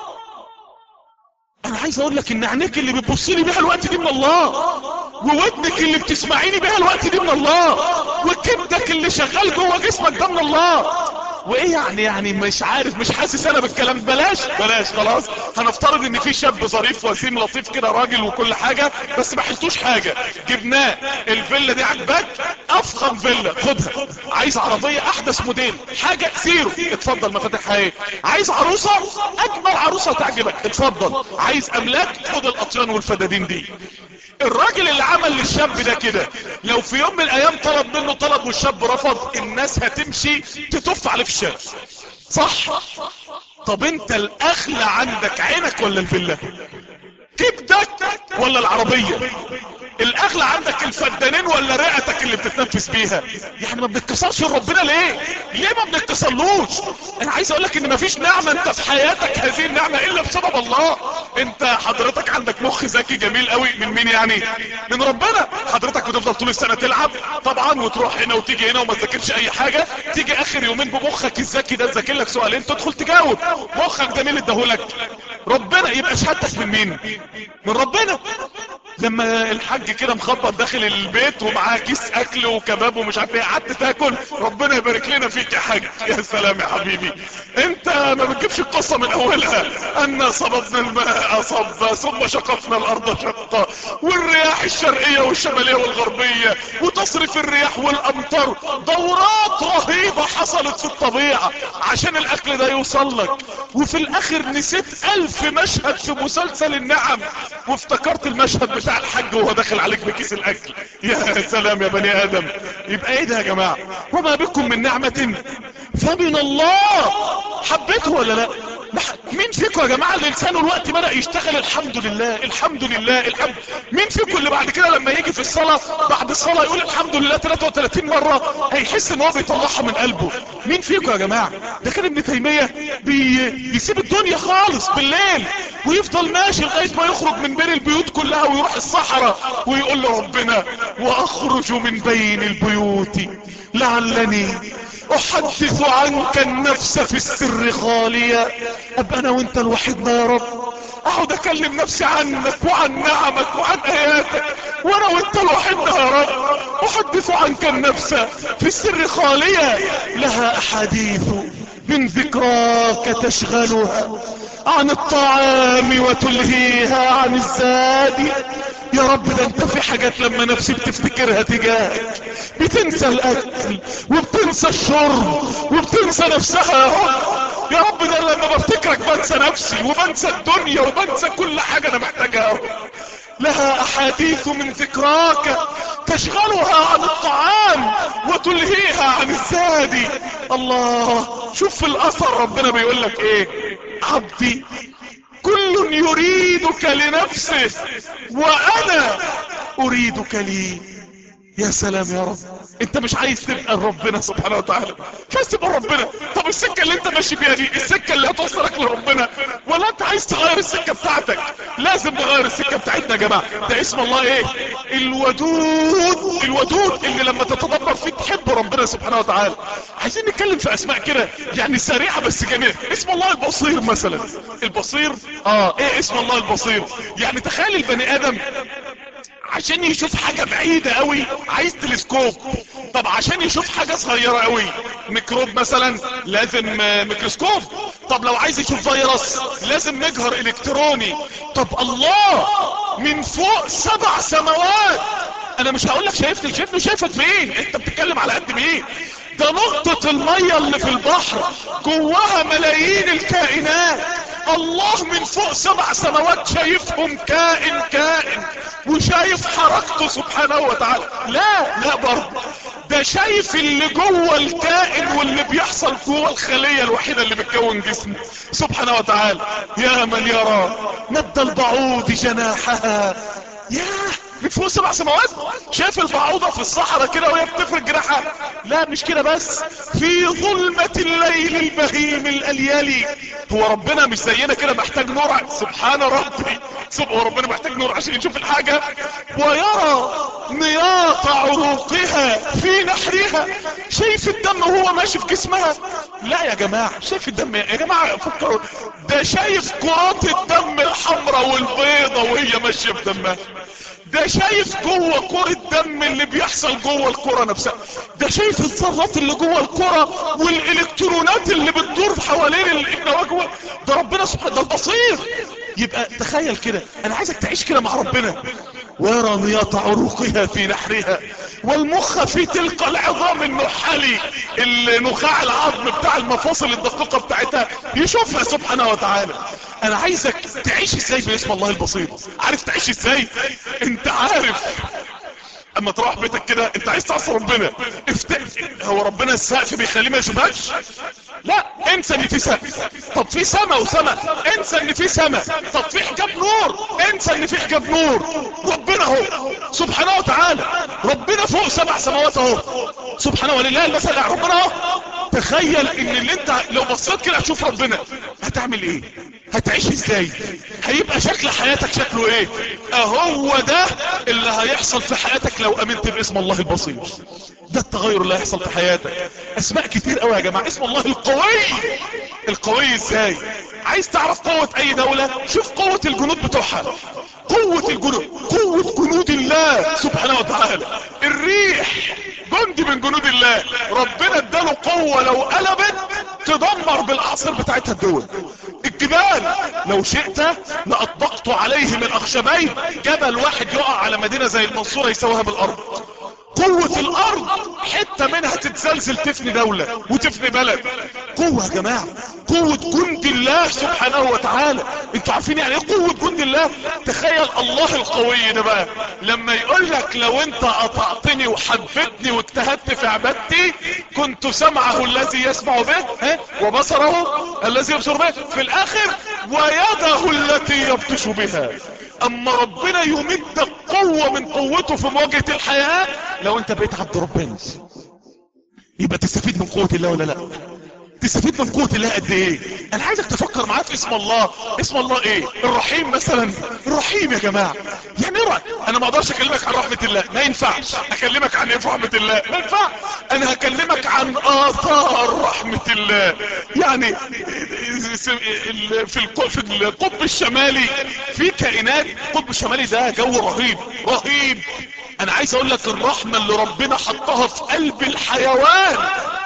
انا عايز اقول لك ان عينيك اللي بتبصيلي بيها الوقت دي من الله وودنك اللي بتسمعيني بيها الوقت دي من الله وكبدك اللي شغال جوه جسمك ده من الله وايه يعني يعني مش عارف مش حاسس انا بالكلام بلاش بلاش خلاص هنفترض ان في شاب ظريف وسيم لطيف كده راجل وكل حاجة بس ما حلتوش حاجة جبناه الفيلا دي عجباك افخم فيلا خدها عايز عربية احدث موديل حاجة زيرو اتفضل مفاتيح ايه عايز عروسة اجمل عروسة تعجبك اتفضل عايز املاك خد الاطيان والفدادين دي الراجل اللي عمل للشاب ده كده لو في يوم من الايام طلب منه طلب والشاب رفض الناس هتمشي تتف عليه في الشارع صح طب انت الاغلى عندك عينك ولا الفيلا كبدك ولا العربية الاغلى عندك الفدانين ولا رئتك اللي بتتنفس بيها يعني ما بنتكسرش لربنا ليه ليه ما بنتكسرلوش انا عايز اقول لك ان مفيش نعمة انت في حياتك هذه النعمة الا بسبب الله انت حضرتك عندك مخ ذكي جميل قوي من مين يعني من ربنا حضرتك بتفضل طول السنة تلعب طبعا وتروح هنا وتيجي هنا وما تذاكرش اي حاجة تيجي اخر يومين بمخك الذكي ده تذاكر لك سؤالين تدخل تجاوب مخك ده مين اللي اداهولك ربنا يبقى شهادتك من مين من ربنا لما الحاج كده مخبط داخل البيت ومعاه كيس اكل وكباب ومش عارف ايه قعدت تاكل ربنا يبارك لنا فيك يا حاج يا سلام يا حبيبي انت ما بتجيبش القصه من اولها ان صببنا الماء صبا ثم شققنا الارض شقا والرياح الشرقيه والشماليه والغربيه وتصرف الرياح والامطار دورات رهيبه حصلت في الطبيعه عشان الاكل ده يوصل لك وفي الاخر نسيت الف مشهد في مسلسل النعم وافتكرت المشهد بتاع الحج وهو داخل عليك بكيس الاكل يا سلام يا بني ادم يبقى ايه ده يا جماعة وما بكم من نعمة فمن الله حبيته ولا لا مين فيكم يا جماعة اللي لسانه الوقت بدأ يشتغل الحمد لله الحمد لله الحمد مين فيكم اللي بعد كده لما يجي في الصلاة بعد الصلاة يقول الحمد لله 33 مرة هيحس ان هو بيطلعها من قلبه مين فيكم يا جماعة ده كان ابن تيمية بي... بيسيب الدنيا خالص بالليل ويفضل ماشي لغاية ما يخرج من بين البيوت كلها ويروح الصحراء ويقول له ربنا واخرج من بين البيوت لعلني احدث عنك النفس في السر خاليا ابقى انا وانت لوحدنا يا رب اقعد اكلم نفسي عنك وعن نعمك وعن اياتك وانا وانت لوحدنا يا رب احدث عنك النفس في السر خاليا لها احاديث من ذكراك تشغلها عن الطعام وتلهيها عن الزاد يا رب ده انت في حاجات لما نفسي بتفتكرها تجاهك بتنسى الاكل وبتنسى الشرب وبتنسى نفسها يا رب يا رب ده لما بفتكرك بنسى نفسي وبنسى الدنيا وبنسى كل حاجة انا محتاجها يا رب لها احاديث من ذكراك تشغلها عن الطعام وتلهيها عن الزاد الله شوف في الاثر ربنا بيقول لك ايه عبدي كل يريدك لنفسه وانا اريدك لي يا سلام يا رب انت مش عايز تبقى ربنا سبحانه وتعالى مش عايز تبقى ربنا طب السكة اللي انت ماشي فيها دي السكة اللي هتوصلك لربنا ولا انت عايز تغير السكة بتاعتك لازم نغير السكة بتاعتنا يا جماعة ده اسم الله ايه الودود الودود اللي لما تتدبر فيه تحب ربنا سبحانه وتعالى عايزين نتكلم في اسماء كده يعني سريعة بس جميلة اسم الله البصير مثلا البصير اه ايه اسم الله البصير يعني تخيل البني ادم عشان يشوف حاجة بعيدة قوي عايز تلسكوب طب عشان يشوف حاجة صغيرة قوي ميكروب مثلا لازم ميكروسكوب طب لو عايز يشوف فيروس لازم مجهر الكتروني طب الله من فوق سبع سماوات انا مش هقول لك شايفني شايفني شايفك فين انت بتتكلم على قد مين ده نقطة المية اللي في البحر جواها ملايين الكائنات الله من فوق سبع سماوات شايفهم كائن كائن وشايف حركته سبحانه وتعالى لا لا برضه ده شايف اللي جوه الكائن واللي بيحصل جوه الخلية الوحيدة اللي بتكون جسمه سبحانه وتعالى يا من يرى مد البعوض جناحها ياه من فوق سبع سماوات شايف البعوضة في الصحراء كده وهي بتفرج جراحها لا مش كده بس في ظلمة الليل البهيم الاليالي هو ربنا مش زينا كده محتاج نور سبحان ربي سبحان ربنا محتاج نور عشان يشوف الحاجة ويرى نياط عروقها في نحرها شايف الدم وهو ماشي في جسمها لا يا جماعة شايف الدم يا جماعة فكروا ده شايف كرات الدم الحمراء والبيضة وهي ماشية بدمها ده شايف جوه كرة دم اللي بيحصل جوه الكرة نفسها ده شايف الذرات اللي جوه الكرة والالكترونات اللي بتدور حوالين النواة جوه ده ربنا سبحانه ده البصير يبقى تخيل كده انا عايزك تعيش كده مع ربنا ويرى نياط عروقها في نحرها والمخ في تلك العظام النحلي النخاع العظم بتاع المفاصل الدقيقة بتاعتها يشوفها سبحانه وتعالى انا عايزك تعيش ازاي باسم الله البسيط عارف تعيش ازاي انت عارف اما تروح بيتك كده انت عايز تعصي ربنا افت... هو ربنا السقف بيخليه ما يشوفكش لا انسى ان في سماء طب في سماء وسماء انسى ان في سماء طب في حجاب نور انسى ان في حجاب نور ربنا اهو سبحانه وتعالى ربنا فوق سبع سماوات اهو سبحانه ولله المثل ربنا اهو تخيل ان اللي انت لو بصيت كده هتشوف ربنا هتعمل ايه هتعيش ازاي هيبقى شكل حياتك شكله ايه اهو ده اللي هيحصل في حياتك لو امنت باسم الله البصير ده التغير اللي هيحصل في حياتك اسماء كتير قوي يا جماعة اسم الله القوي القوي ازاي عايز تعرف قوة اي دولة شوف قوة الجنود بتوعها قوة الجنود قوة جنود الله سبحانه وتعالى الريح جندي من جنود الله ربنا اداله قوة لو قلبت تدمر بالاعصار بتاعتها الدول الجبال لو شئت لأطبقت عليه من اخشبين جبل واحد يقع على مدينة زي المنصورة يسويها بالارض قوة الارض حتة منها تتزلزل تفني دولة وتفني بلد قوة يا جماعة قوة جند الله سبحانه وتعالى انتوا عارفين يعني ايه قوة جند الله تخيل الله القوي ده بقى لما يقول لك لو انت قطعتني وحبتني واجتهدت في عبادتي كنت سمعه الذي يسمع به ها وبصره الذي يبصر به في الاخر ويده التي يبطش بها اما ربنا يمدك قوة من قوته في مواجهة الحياة لو انت بقيت عبد ربنا يبقى تستفيد من قوة الله ولا لا تستفيد من قوة الله قد ايه انا عايزك تفكر معايا في اسم الله اسم الله ايه الرحيم مثلا الرحيم يا جماعة يعني ايه رأي؟ انا ما اقدرش اكلمك عن رحمة الله ما ينفعش اكلمك عن ايه في رحمة الله ما ينفع انا هكلمك عن اثار رحمة الله يعني في الق- في القطب الشمالي في كائنات القطب الشمالي ده جو رهيب رهيب انا عايز اقول لك الرحمة اللي ربنا حطها في قلب الحيوان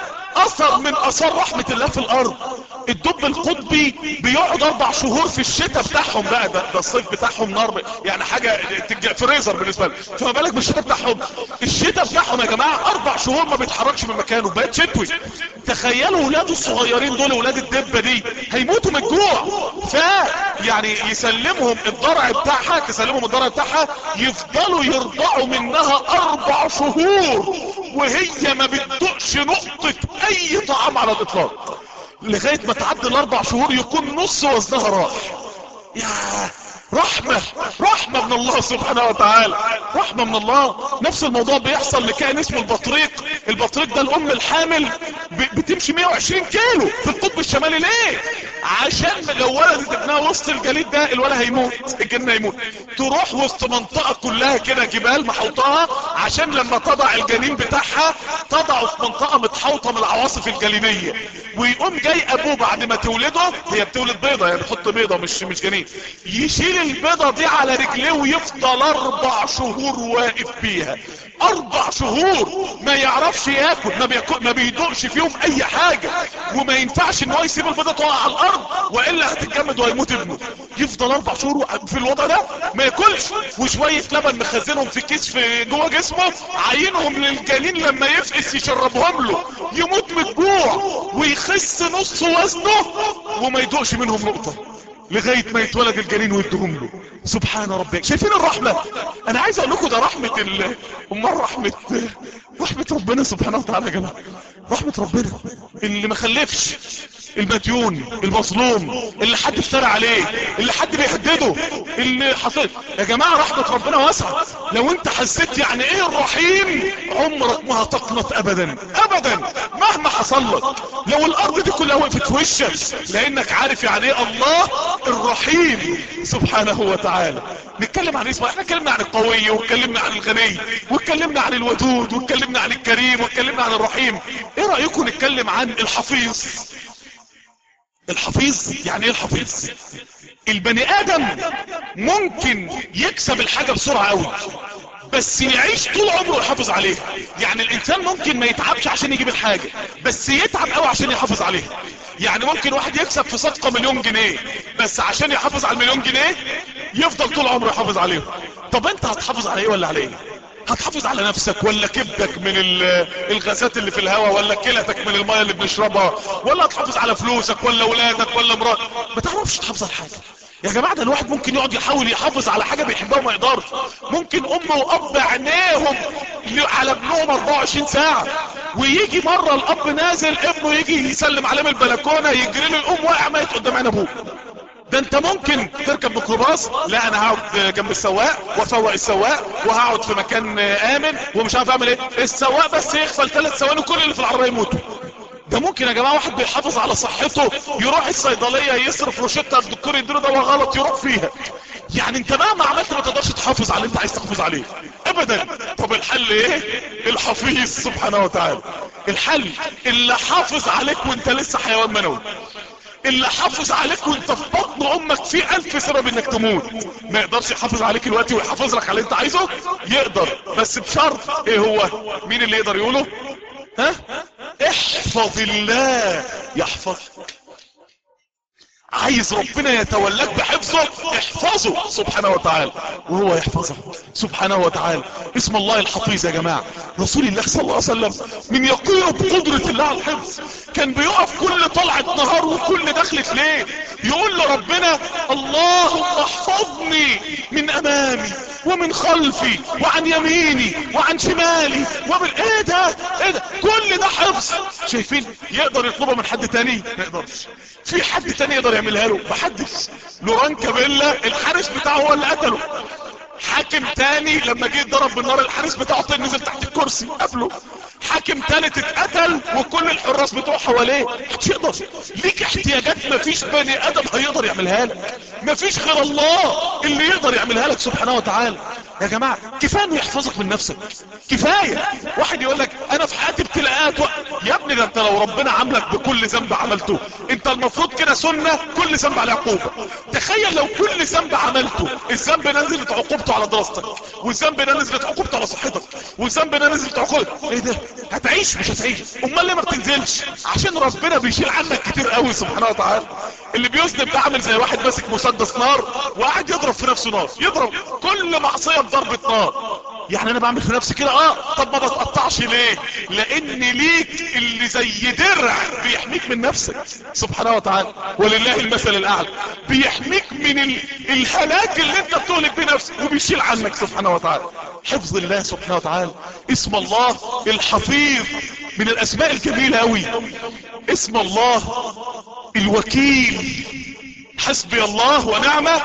اثر من اثار رحمة الله في الارض الدب القطبي بيقعد اربع شهور في الشتاء بتاعهم بقى ده, ده الصيف بتاعهم نار يعني حاجة تج- فريزر بالنسبة لهم فما بالك بالشتاء بتاعهم الشتاء بتاعهم يا جماعة اربع شهور ما بيتحركش من مكانه بقت شتوي تخيلوا ولاده الصغيرين دول ولاد الدبة دي هيموتوا من الجوع ف يعني يسلمهم الضرع بتاعها تسلمهم الضرع بتاعها يفضلوا يرضعوا منها اربع شهور وهي ما بتدقش نقطة اي طعام على الاطلاق لغاية ما تعدي الاربع شهور يكون نص وزنها راح يا رحمة رحمة من الله سبحانه وتعالى رحمة من الله نفس الموضوع بيحصل لكائن اسمه البطريق البطريق ده الام الحامل ب- بتمشي 120 كيلو في القطب الشمالي ليه عشان لو ولدت ابنها وسط الجليد ده الولد هيموت الجن هيموت تروح وسط منطقة كلها كده جبال محوطاها عشان لما تضع الجنين بتاعها تضعه في منطقة متحوطة من العواصف الجليدية ويقوم جاي ابوه بعد ما تولده هي بتولد بيضة يعني بتحط بيضة مش مش جنين يشيل البيضة دي على رجليه ويفضل اربع شهور واقف بيها اربع شهور ما يعرفش ياكل ما, بياكل ما بيدوقش فيهم اي حاجة وما ينفعش ان هو يسيب البيضة تقع على الارض والا هتتجمد وهيموت ابنه يفضل اربع شهور في الوضع ده ما ياكلش وشوية لبن مخزنهم في كيس في جوه جسمه عينهم للجنين لما يفقس يشربهم له يموت من الجوع ويخس نص وزنه وما يدوقش منهم نقطة لغاية ما يتولد الجنين ويدهم له سبحان ربك شايفين الرحمة انا عايز اقول لكم ده رحمة ال امال رحمة رحمة ربنا سبحانه وتعالى يا جماعة رحمة ربنا اللي ما خلفش المديون المظلوم اللي حد افترى عليه اللي حد بيهدده اللي حصل يا جماعة رحمة ربنا واسعة لو انت حسيت يعني ايه الرحيم عمرك ما هتقنط ابدا ابدا مهما حصل لك لو الارض دي كلها وقفت في وشك لانك عارف يعني ايه الله الرحيم سبحانه وتعالى نتكلم عن اسمه احنا اتكلمنا عن القوي واتكلمنا عن الغني واتكلمنا عن الودود واتكلمنا عن الكريم واتكلمنا عن الرحيم ايه رأيكم نتكلم عن الحفيظ الحفيظ يعني ايه الحفيظ البني ادم ممكن يكسب الحاجة بسرعة قوي بس يعيش طول عمره يحافظ عليها يعني الانسان ممكن ما يتعبش عشان يجيب الحاجة بس يتعب قوي عشان يحافظ عليها يعني ممكن واحد يكسب في صفقة مليون جنيه بس عشان يحافظ على المليون جنيه يفضل طول عمره يحافظ عليهم طب انت هتحافظ على ايه ولا على ايه هتحافظ على نفسك ولا كبدك من ال- الغازات اللي في الهواء ولا كلتك من المية اللي بنشربها ولا هتحافظ على فلوسك ولا ولادك ولا مراتك ما تعرفش تحافظ على حاجة يا جماعة ده الواحد ممكن يقعد يحاول يحافظ على حاجة بيحبها وما يقدرش ممكن ام واب عينيهم ل- على ابنهم 24 ساعة ويجي مرة الاب نازل ابنه يجي يسلم عليه من البلكونة يجري له يقوم واقع ميت قدام عين ابوه ده انت ممكن تركب ميكروباص لا انا هقعد جنب السواق وافوق السواق وهقعد في مكان امن ومش عارف اعمل ايه السواق بس يغفل ثلاث ثواني كل اللي في العربيه يموتوا ده ممكن يا جماعه واحد بيحافظ على صحته يروح الصيدليه يصرف روشته الدكتور يديله دواء غلط يروح فيها يعني انت مهما عملت ما تقدرش تحافظ على اللي انت عايز تحافظ عليه ابدا طب الحل ايه الحفيظ سبحانه وتعالى الحل اللي حافظ عليك وانت لسه حيوان منوي اللي حافظ عليك وانت في بطن امك في الف سبب انك تموت ما يقدرش يحافظ عليك الوقت ويحافظ لك على اللي انت عايزه يقدر بس بشرط ايه هو مين اللي يقدر يقوله ها احفظ الله يحفظك عايز ربنا يتولاك بحفظه احفظه سبحانه وتعالى وهو يحفظه سبحانه وتعالى اسم الله الحفيظ يا جماعة رسول الله صلى الله عليه وسلم من يقين بقدرة الله على الحفظ كان بيقف كل طلعة نهار وكل دخلة ليل يقول لربنا اللهم احفظني من امامي ومن خلفي وعن يميني وعن شمالي ومن ايه ده ايه ده كل ده حفظ شايفين يقدر يطلبه من حد تاني ما يقدرش في حد تاني يقدر يعملها له محدش لوران كابيلا الحارس بتاعه هو اللي قتله حاكم تاني لما جه ضرب بالنار الحارس بتاعه طيب نزل تحت الكرسي قبله حاكم تالت اتقتل وكل الحراس بتوعه حواليه محدش يقدر ليك احتياجات مفيش بني ادم هيقدر يعملها لك مفيش غير الله اللي يقدر يعملها لك سبحانه وتعالى يا جماعة كفاية انه يحفظك من نفسك كفاية واحد يقول لك انا في حياتي ابتلاءات و... يا ابني ده انت لو ربنا عاملك بكل ذنب عملته انت المفروض كده سنة كل ذنب عليه عقوبة تخيل لو كل ذنب عملته الذنب نزلت عقوبته على دراستك والذنب نزلت عقوبته على صحتك والذنب نزلت عقوبته ايه ده هتعيش مش هتعيش امال ليه ما بتنزلش عشان ربنا بيشيل عنك كتير قوي سبحانه وتعالى اللي بيذنب ده عامل زي واحد ماسك مسدس نار وقاعد يضرب في نفسه نار يضرب كل معصية بضربة نار يعني انا بعمل في نفسي كده اه طب ما بتقطعش ليه لان ليك اللي زي درع بيحميك من نفسك سبحانه وتعالى ولله المثل الاعلى بيحميك من ال... الهلاك اللي انت بتهلك بنفسك وبيشيل عنك سبحانه وتعالى حفظ الله سبحانه وتعالى اسم الله الحفيظ من الاسماء الجميلة اوي اسم الله الوكيل حسبي الله ونعمه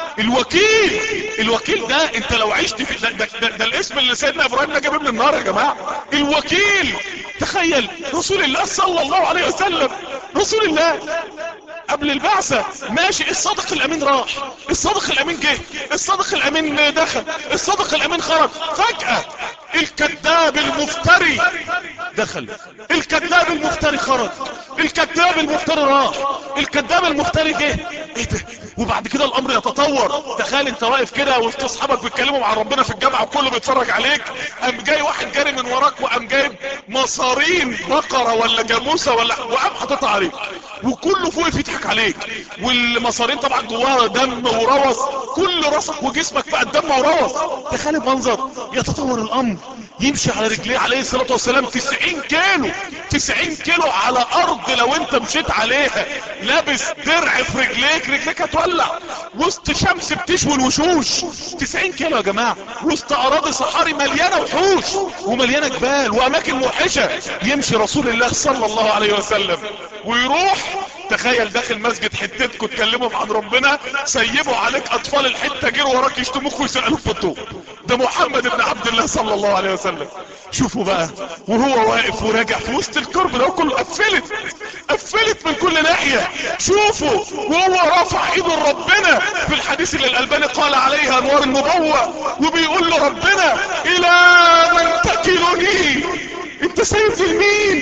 الوكيل الوكيل ده انت لو عشت في ده, ده, ده, ده الاسم اللي سيدنا ابراهيم نجا من النار يا جماعة الوكيل تخيل رسول الله صلى الله عليه وسلم رسول الله قبل البعثة ماشي الصادق الامين راح الصادق الامين جه الصادق الامين دخل الصادق الامين خرج فجأة الكذاب المفتري دخل الكذاب المفتري خرج الكذاب المفتري راح الكذاب المفتري جه ايه ده وبعد كده الامر يتطور تخيل انت واقف كده وسط اصحابك بيتكلموا مع ربنا في الجامعه وكله بيتفرج عليك قام جاي واحد جاري من وراك وقام جايب مصارين بقره ولا جاموسه ولا وقام حاططها عليك وكله فوق يضحك عليك والمصارين طبعا جواها دم وروث كل راسك وجسمك بقى الدم وروث تخيل المنظر يتطور الامر يمشي على رجليه عليه الصلاة والسلام 90 كيلو 90 كيلو على ارض لو انت مشيت عليها لابس درع في رجليك رجليك هتولع وسط شمس بتشوي الوشوش 90 كيلو يا جماعة وسط اراضي صحاري مليانة وحوش ومليانة جبال واماكن موحشة يمشي رسول الله صلى الله عليه وسلم ويروح تخيل داخل مسجد حتتكم تكلموا عن ربنا سيبوا عليك اطفال الحتة جيروا وراك يشتموك ويسألوك في الطوب ده محمد بن عبد الله صلى الله عليه وسلم شوفوا بقى وهو واقف وراجع في وسط الكرب ده كله قفلت قفلت من كل ناحية شوفوا وهو رافع ايده لربنا في الحديث اللي الالباني قال عليها انوار النبوة وبيقول له ربنا الى من تكلني انت سايب لمين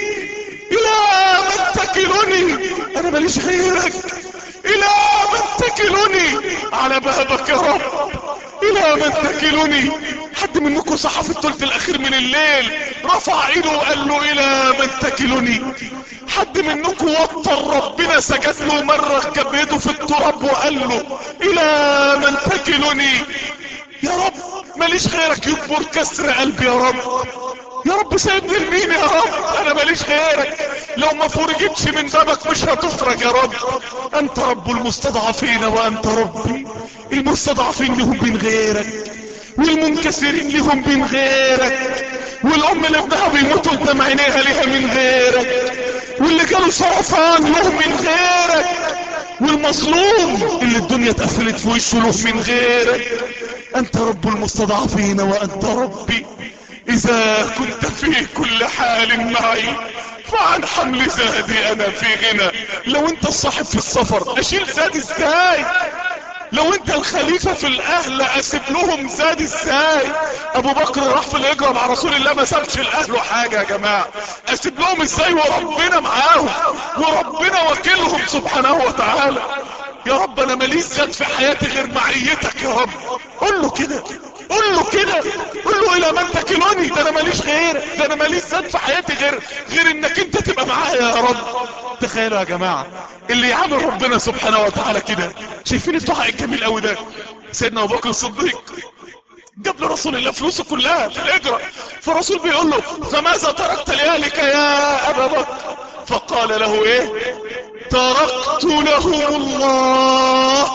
الى من تكلني انا ماليش غيرك الى من تكلني على بابك يا رب الى من تكلني حد منكم صحى في الثلث الاخير من الليل رفع ايده وقال له الى من تكلني حد منكم وطر ربنا سجد له مرة كبيته في التراب وقال له الى من تكلني يا رب ماليش غيرك يكبر كسر قلبي يا رب يا رب سيبني لمين يا رب انا ماليش غيرك لو ما فرجتش من بابك مش هتفرج يا رب انت رب المستضعفين وانت ربي المستضعفين لهم من غيرك والمنكسرين لهم من غيرك والام اللي ابنها بيموت قدام عينيها ليها من غيرك واللي جاله سرطان له من غيرك والمظلوم اللي الدنيا اتقفلت في وشه له من غيرك انت رب المستضعفين وانت ربي اذا كنت في كل حال معي فعن حمل زادي انا في غنى لو انت الصاحب في السفر اشيل زاد ازاي لو انت الخليفة في الاهل اسيب لهم زاد ازاي ابو بكر راح في الهجرة مع رسول الله ما سابش الاهل حاجة يا جماعة اسيب لهم ازاي وربنا معاهم وربنا وكيلهم سبحانه وتعالى يا رب انا ماليش زاد في حياتي غير معيتك يا رب قول له كده قول له كده قول له الى من تكلوني ده انا ماليش غير ده انا ماليش زاد في حياتي غير غير انك انت تبقى معايا يا رب تخيلوا يا جماعة اللي يعمل ربنا سبحانه وتعالى كده شايفين الدعاء الجميل قوي ده سيدنا ابو بكر الصديق جاب لرسول الله فلوسه كلها في الهجرة فالرسول بيقول له فماذا تركت لأهلك يا ابا بكر فقال له ايه تركت لهم الله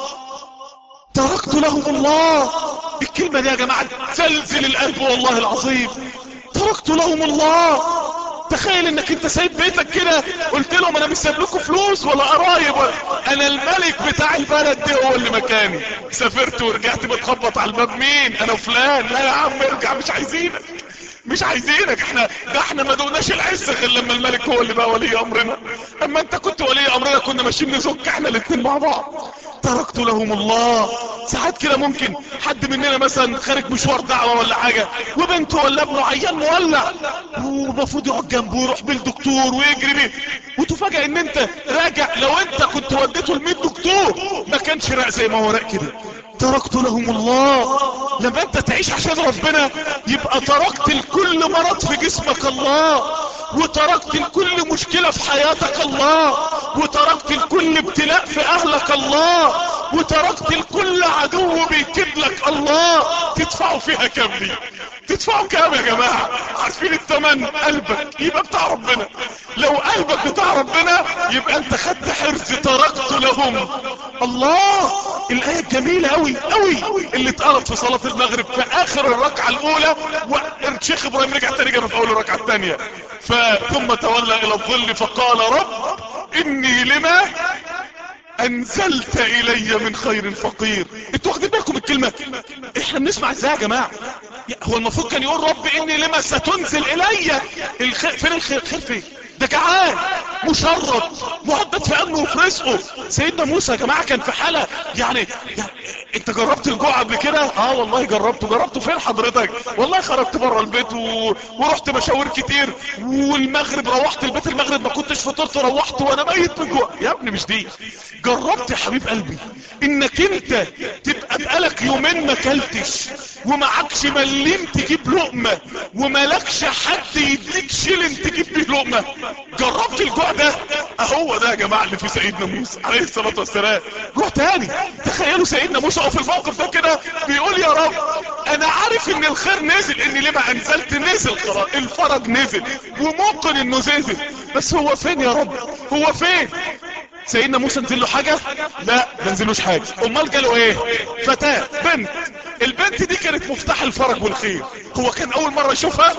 تركت لهم الله الكلمة دي يا جماعة زلزل القلب والله العظيم تركت لهم الله تخيل انك انت سايب بيتك كده قلت لهم انا مش سايب لكم فلوس ولا قرايب ولا انا الملك بتاع البلد دي هو اللي مكاني سافرت ورجعت بتخبط على الباب مين انا فلان لا يا عم ارجع مش عايزينك مش عايزينك احنا ده احنا ما دوقناش العز غير لما الملك هو اللي بقى ولي امرنا اما انت كنت ولي امرنا كنا ماشيين نزك احنا الاتنين مع بعض تركت لهم الله ساعات كده ممكن حد مننا مثلا خارج مشوار دعوة ولا حاجة وبنته ولا ابنه عيان مولع ومفروض يقعد جنبه ويروح بالدكتور ويجري بيه وتفاجئ ان انت راجع لو انت كنت وديته ل 100 دكتور ما كانش راق زي ما هو راق كده تركت لهم الله لما انت تعيش عشان ربنا يبقى تركت لكل مرض في جسمك الله وتركت لكل مشكلة في حياتك الله وتركت لكل ابتلاء في اهلك الله وتركت لكل عدو بيكيد لك الله تدفعوا فيها كام دي تدفعوا كام يا جماعة عارفين التمن قلبك يبقى بتاع ربنا لو قلبك بتاع ربنا يبقى انت خدت حرز تركت لهم الله الاية الجميلة قوي قوي اللي اتقالت في صلاة المغرب في اخر الركعة الاولى والشيخ ابراهيم رجع تاني جاب في اول الركعة الثانية ثم تولى الى الظل فقال رب اني لما انزلت الي من خير فقير انتوا واخدين بالكم الكلمة احنا بنسمع ازاي يا جماعة هو المفروض كان يقول رب اني لما ستنزل الي الخير فين الخير خير فين ده جعان مشرد مهدد في امنه وفي رزقه سيدنا موسى يا جماعه كان في حاله يعني, يعني انت جربت الجوع قبل كده اه والله جربته جربته فين حضرتك والله خرجت بره البيت و... ورحت مشاوير كتير والمغرب روحت البيت المغرب ما كنتش فطرت روحت وانا ميت من جوع يا ابني مش دي جربت يا حبيب قلبي انك انت تبقى بقالك يومين ما اكلتش ومعكش مليم تجيب لقمه ومالكش حد يديك شيلن تجيب بيه لقمه جربت الجوع ده اهو ده يا جماعة اللي في سيدنا موسى عليه الصلاة والسلام جوع تاني تخيلوا سيدنا موسى في الموقف ده كده بيقول يا رب انا عارف ان الخير نزل اني لما انزلت نزل خلاص الفرج نزل وممكن انه نزل بس هو فين يا رب هو فين سيدنا موسى نزل له حاجة لا ما نزلوش حاجة امال جاله ايه فتاة بنت البنت دي كانت مفتاح الفرج والخير هو كان اول مرة يشوفها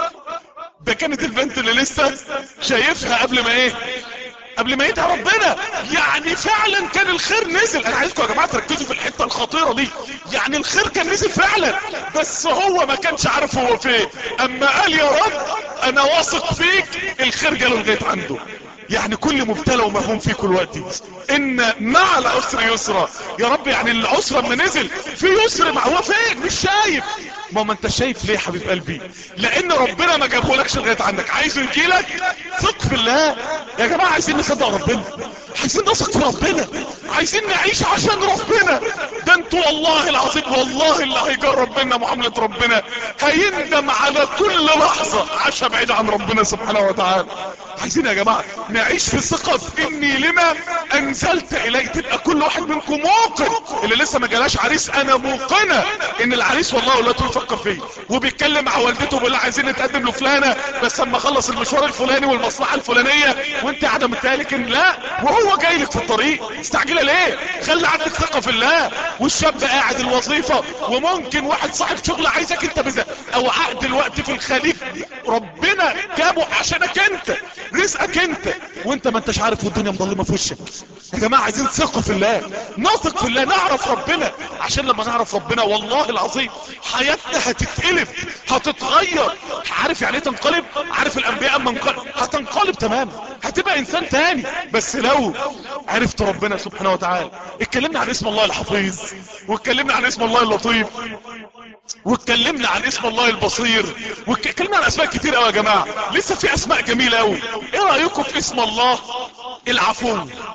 ده كانت البنت اللي لسه شايفها قبل ما ايه قبل ما يدعي ربنا يعني فعلا كان الخير نزل انا عايزكم يا جماعه تركزوا في الحته الخطيره دي يعني الخير كان نزل فعلا بس هو ما كانش عارف هو فين اما قال يا رب انا واثق فيك الخير جاله لغايه عنده يعني كل مبتلى ومهموم فيه كل وقت ان مع العسر يسرا يا رب يعني العسر لما نزل في يسر مع هو فين مش شايف ما ما انت شايف ليه يا حبيب قلبي لان ربنا ما جابهولكش لغايه عندك عايزه يجيلك ثق في الله يا جماعه عايزين نصدق ربنا عايزين نثق في ربنا عايزين نعيش عشان ربنا ده انتوا والله العظيم والله اللي هيجرب منا معامله ربنا هيندم على كل لحظه عاشها بعيد عن ربنا سبحانه وتعالى عايزين يا جماعه نعيش في ثقه في اني لما انزلت الي تبقى كل واحد منكم موقن اللي لسه ما جالاش عريس انا موقنه ان العريس والله ولا تفكر فيه وبيتكلم مع والدته بيقول لها عايزين نتقدم لفلانه بس اما اخلص المشوار الفلاني والمصلحه الفلانيه وانت قاعده متهيألك ان لا وهو جاي لك في الطريق استعجلي كده ليه خلي عندك ثقة في الله والشاب قاعد الوظيفة وممكن واحد صاحب شغل عايزك انت بذا او عقد الوقت في الخليج ربنا جابه عشانك انت رزقك انت وانت ما انتش عارف والدنيا مظلمة في وشك يا جماعة عايزين ثقة في الله نثق في الله نعرف ربنا عشان لما نعرف ربنا والله العظيم حياتنا هتتقلب هتتغير عارف يعني ايه تنقلب عارف الانبياء اما انقلب هتنقلب تماما هتبقى انسان تاني بس لو عرفت ربنا سبحانه وتعالى اتكلمنا عن اسم الله الحفيظ واتكلمنا عن اسم الله اللطيف واتكلمنا عن اسم الله البصير واتكلمنا عن اسماء كتير قوي يا جماعة لسه في اسماء جميلة قوي ايه رأيكم في اسم الله العفو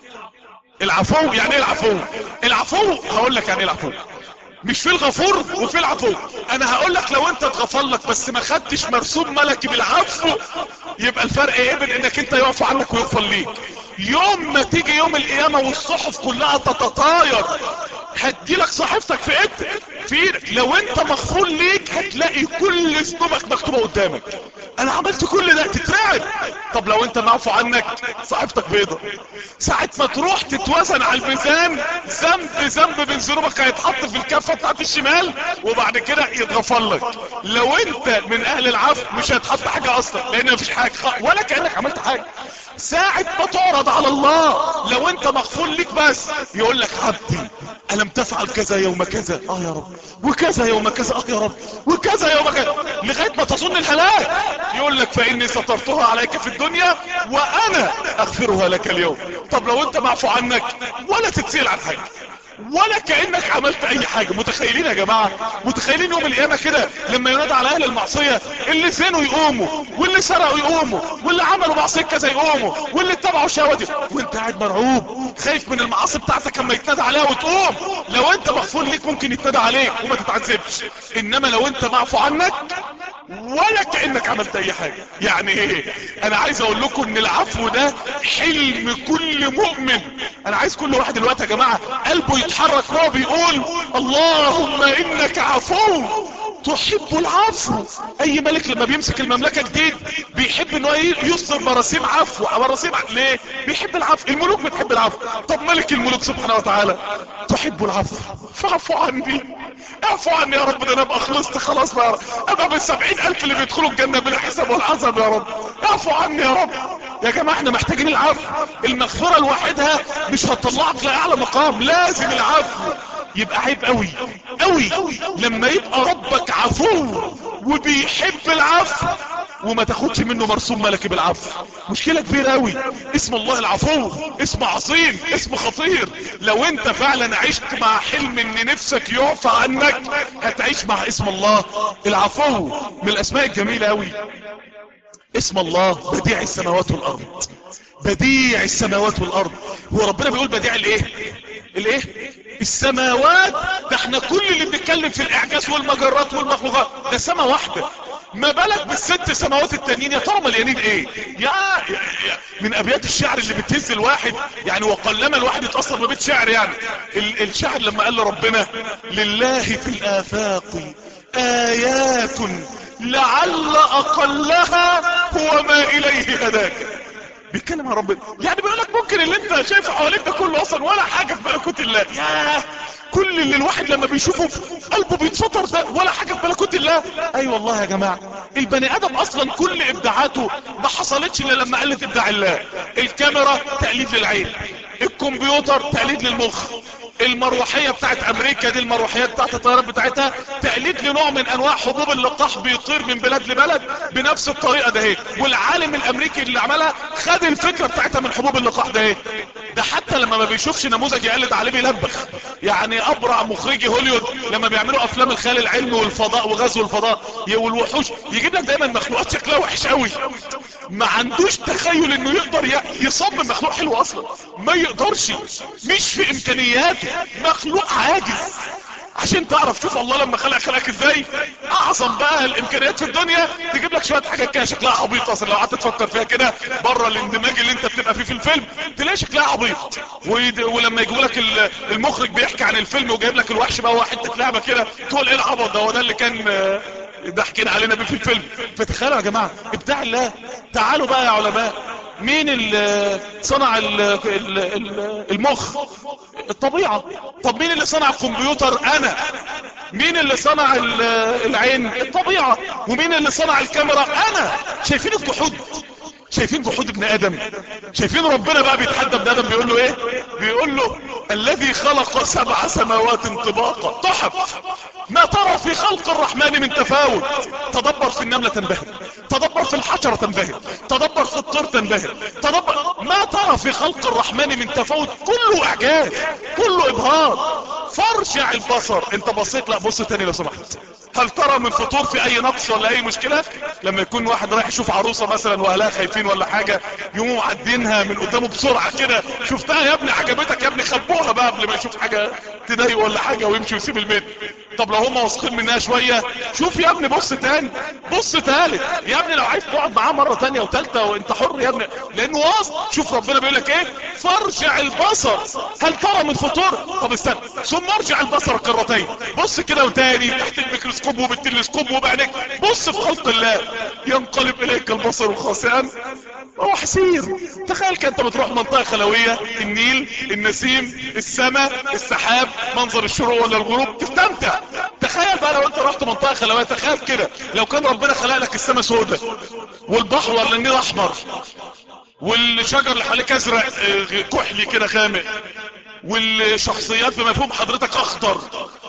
العفو يعني ايه العفو العفو هقول لك يعني ايه العفو مش في الغفور وفي العفو انا هقول لك لو انت اتغفر لك بس ما خدتش مرسوم ملكي بالعفو يبقى الفرق ايه بين انك انت يقف عنك ويغفر ليك يوم ما تيجي يوم القيامة والصحف كلها تتطاير هتجيلك صحيفتك في ايدك في ايدك لو انت مغفور ليك هتلاقي كل ذنوبك مكتوبة قدامك انا عملت كل ده تترعب طب لو انت معفو عنك صحيفتك بيضة ساعة ما تروح تتوزن على الميزان ذنب ذنب من ذنوبك هيتحط في الكفة بتاعت الشمال وبعد كده يتغفر لك لو انت من اهل العفو مش هيتحط حاجة اصلا لان مفيش حاجة ولا كأنك عملت حاجة ساعة ما تعرض على الله لو انت مغفور ليك بس يقول لك عبدي الم تفعل كذا يوم كذا اه يا رب وكذا يوم كذا اه يا رب وكذا يوم كذا لغاية ما تظن الهلاك يقول لك فاني سترتها عليك في الدنيا وانا اغفرها لك اليوم طب لو انت معفو عنك ولا تتسيل عن حاجة ولا كأنك عملت اي حاجة متخيلين يا جماعة متخيلين يوم القيامة كده لما ينادى على اهل المعصية اللي زنوا يقوموا واللي سرقوا يقوموا واللي عملوا معصية كذا يقوموا واللي اتبعوا شهواتي وانت قاعد مرعوب خايف من المعاصي بتاعتك اما يتنادى عليها وتقوم لو انت مغفور ليك ممكن يتنادى عليك وما تتعذبش انما لو انت معفو عنك ولا كأنك عملت اي حاجة يعني ايه انا عايز اقول لكم ان العفو ده حلم كل مؤمن انا عايز كل واحد دلوقتي يا جماعة قلبه يتحرك وهو بيقول اللهم انك عفو تحب العفو اي ملك لما بيمسك المملكة جديد بيحب ان هو يصدر مراسيم عفو مراسيم عفو. ليه بيحب العفو الملوك بتحب العفو طب ملك الملوك سبحانه وتعالى تحب العفو فاعفو عني اعفو عني يا رب ده انا ابقى خلصت خلاص بقى يا رب ابقى من سبعين الف اللي بيدخلوا الجنة بلا حساب ولا عذاب يا رب اعفو عني يا رب يا جماعة احنا محتاجين العفو المغفرة لوحدها مش هتطلعك لاعلى مقام لازم العفو يبقى عيب قوي قوي لما يبقى ربك عفو وبيحب العفو وما تاخدش منه مرسوم ملكي بالعفو مشكلة كبيرة قوي اسم الله العفو اسم عظيم اسم خطير لو انت فعلا عشت مع حلم ان نفسك يعفى عنك هتعيش مع اسم الله العفو من الاسماء الجميلة قوي اسم الله بديع السماوات والارض بديع السماوات والارض هو ربنا بيقول بديع الايه الايه السماوات ده احنا كل اللي بنتكلم في الاعجاز والمجرات والمخلوقات ده سما واحدة ما بالك بالست سماوات التانيين يا ترى مليانين ايه يا, يا, يا من ابيات الشعر اللي بتهز الواحد يعني وقلما الواحد يتأثر ببيت شعر يعني ال الشعر لما قال لربنا لله في الافاق ايات لعل اقلها هو ما اليه هداك بيتكلم عن ربنا يعني بيقول لك ممكن اللي انت شايفه حواليك ده كله اصلا ولا حاجه في ملكوت الله ياه كل اللي الواحد لما بيشوفه قلبه بيتفطر ده ولا حاجه في ملكوت الله اي أيوة والله يا جماعه البني ادم اصلا كل ابداعاته ما حصلتش الا لما قلت ابداع الله الكاميرا تقليد للعين الكمبيوتر تقليد للمخ المروحية بتاعت امريكا دي المروحيات بتاعت الطيارات بتاعتها تقليد لنوع من انواع حبوب اللقاح بيطير من بلاد لبلد بنفس الطريقة ده هي والعالم الامريكي اللي عملها خد الفكرة بتاعتها من حبوب اللقاح ده هي ده حتى لما ما بيشوفش نموذج يقلد عليه بيلبخ يعني ابرع مخرجي هوليوود لما بيعملوا افلام الخيال العلمي والفضاء وغزو الفضاء والوحوش يجيب لك دايما مخلوقات شكلها وحش قوي ما عندوش تخيل انه يقدر يصمم مخلوق حلو اصلا ما يقدرش مش في امكانياته مخلوق عاجز عشان تعرف شوف الله لما خلق خلقك ازاي اعظم بقى الامكانيات في الدنيا تجيب لك شويه حاجات كده شكلها عبيط اصلا لو قعدت تفكر فيها كده بره الاندماج اللي انت بتبقى فيه في الفيلم تلاقي شكلها عبيط ولما يجيبوا لك المخرج بيحكي عن الفيلم وجايب لك الوحش بقى هو حته لعبه كده تقول ايه العبط ده هو ده اللي كان ضحكين علينا بيه في الفيلم فتخيلوا يا جماعه ابداع الله تعالوا بقى يا علماء مين اللي صنع ال ال ال المخ الطبيعة طب مين اللي صنع الكمبيوتر انا مين اللي صنع ال- العين الطبيعة ومين اللي صنع الكاميرا انا شايفين الجحود شايفين جحود ابن ادم شايفين ربنا بقى بيتحدى ابن ادم بيقول له ايه بيقول له الذي خلق سبع سماوات طباقا تحف ما ترى في خلق الرحمن من تفاوت تدبر في النملة تنبهر تدبر في الحشرة تنبهر تدبر في الطير تنبهر تدبر ما ترى في خلق الرحمن من تفاوت كله اعجاز كله ابهار فارجع البصر انت بصيت لا بص تاني لو سمحت هل ترى من فطور في اي نقص ولا اي مشكلة لما يكون واحد رايح يشوف عروسة مثلا واهلها خايفين ولا حاجة يقوموا معدينها من قدامه بسرعة كده شفتها يا ابني عجبتك يا ابني خبوها بقى قبل ما يشوف حاجة تضايقه ولا حاجة ويمشي ويسيب البيت طب لو هم واثقين منها شوية شوف يا ابني بص تاني بص تالت يا ابني لو عايز تقعد معاه مرة تانية وتالتة وانت حر يا ابني لانه واثق شوف ربنا بيقول لك ايه فارجع البصر هل ترى من فطور طب استنى ثم ارجع البصر كرتين بص كده وتاني تحت الميكروسكوب وبالتلسكوب وبعينك بص في خلق الله ينقلب اليك البصر خاسئا هو حسير تخيل كده انت بتروح منطقة خلوية النيل النسيم السماء السحاب منظر الشروق ولا الغروب تستمتع تخيل بقى لو انت رحت منطقة خلوية تخيل كده لو كان ربنا خلق لك السماء سوداء والبحر ولا النيل احمر والشجر اللي حواليك ازرق اه، كحلي كده خامق والشخصيات بمفهوم حضرتك اخضر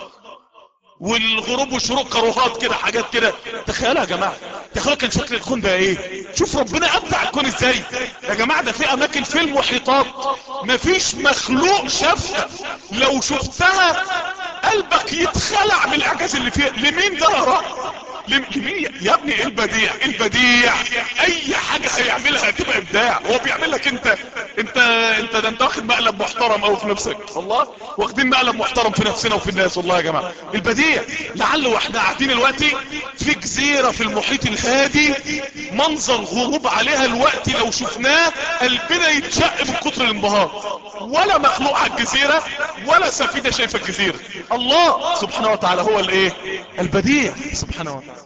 والغروب والشروق كروهات كده حاجات كده تخيلها يا جماعة تخيلوا كان شكل الكون ده ايه شوف ربنا ابدع الكون ازاي يا جماعة ده في اماكن في المحيطات مفيش مخلوق شافها لو شفتها قلبك يتخلع من الاعجاز اللي فيها لمين ده يا رب لم- لمين يا ابني ايه البديع ايه البديع اي حاجة هيعملها هتبقى ابداع هو بيعمل لك انت انت انت ده انت واخد مقلب محترم اوي في نفسك والله واخدين مقلب محترم في نفسنا وفي الناس والله يا جماعة البديع لعل واحنا قاعدين دلوقتي في جزيرة في المحيط الهادي منظر غروب عليها الوقت لو شفناه قلبنا يتشق من كتر الانبهار ولا مخلوق على الجزيرة ولا سفينة شايفة الجزيرة الله سبحانه وتعالى هو الايه البديع سبحانه وتعالى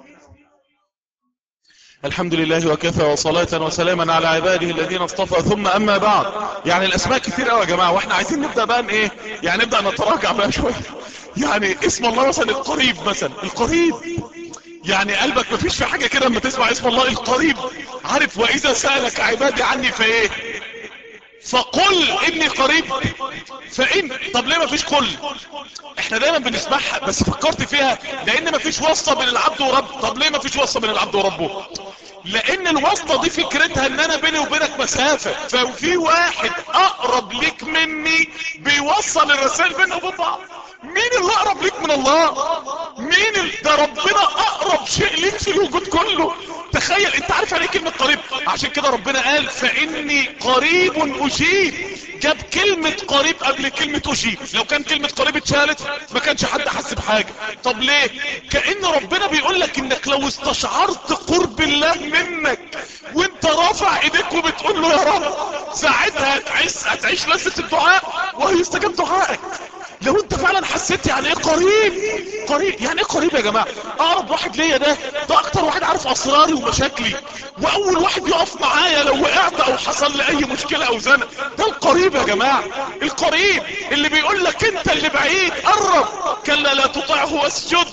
الحمد لله وكفى وصلاة وسلاما على عباده الذين اصطفى ثم اما بعد يعني الاسماء كتير قوي يا جماعة واحنا عايزين نبدأ بقى ايه يعني نبدأ نتراجع بقى شوية يعني اسم الله مثلا القريب مثلا القريب يعني قلبك مفيش في حاجة كده لما تسمع اسم الله القريب عارف واذا سألك عبادي عني فايه فقل اني قريب فان طب ليه مفيش قل احنا دايما بنسمعها بس فكرت فيها لان مفيش واسطة بين العبد ورب طب ليه مفيش واسطة بين العبد وربه لان الواسطة دي فكرتها ان انا بيني وبينك مسافة ففي واحد اقرب ليك مني بيوصل الرسائل بيننا وبين بعض مين اللي اقرب ليك من الله مين ال... ده ربنا اقرب شيء ليك في الوجود كله تخيل انت عارف يعني ايه كلمة قريب عشان كده ربنا قال فاني قريب اجيب جاب كلمة قريب قبل كلمة اجيب لو كان كلمة قريب اتشالت ما كانش حد حس بحاجة طب ليه كأن ربنا بيقول لك انك لو استشعرت قرب الله منك وانت رافع ايديك وبتقول له يا رب ساعتها هتعيش هتعيش لذة الدعاء وهيستجاب دعائك لو انت فعلا حسيت يعني ايه قريب قريب يعني ايه قريب يا جماعة اقرب واحد ليا ده ده اكتر واحد عارف اسراري ومشاكلي واول واحد يقف معايا لو وقعت او حصل لي اي مشكلة او زنق ده القريب يا جماعة القريب اللي بيقول لك انت اللي بعيد قرب كلا لا تطعه واسجد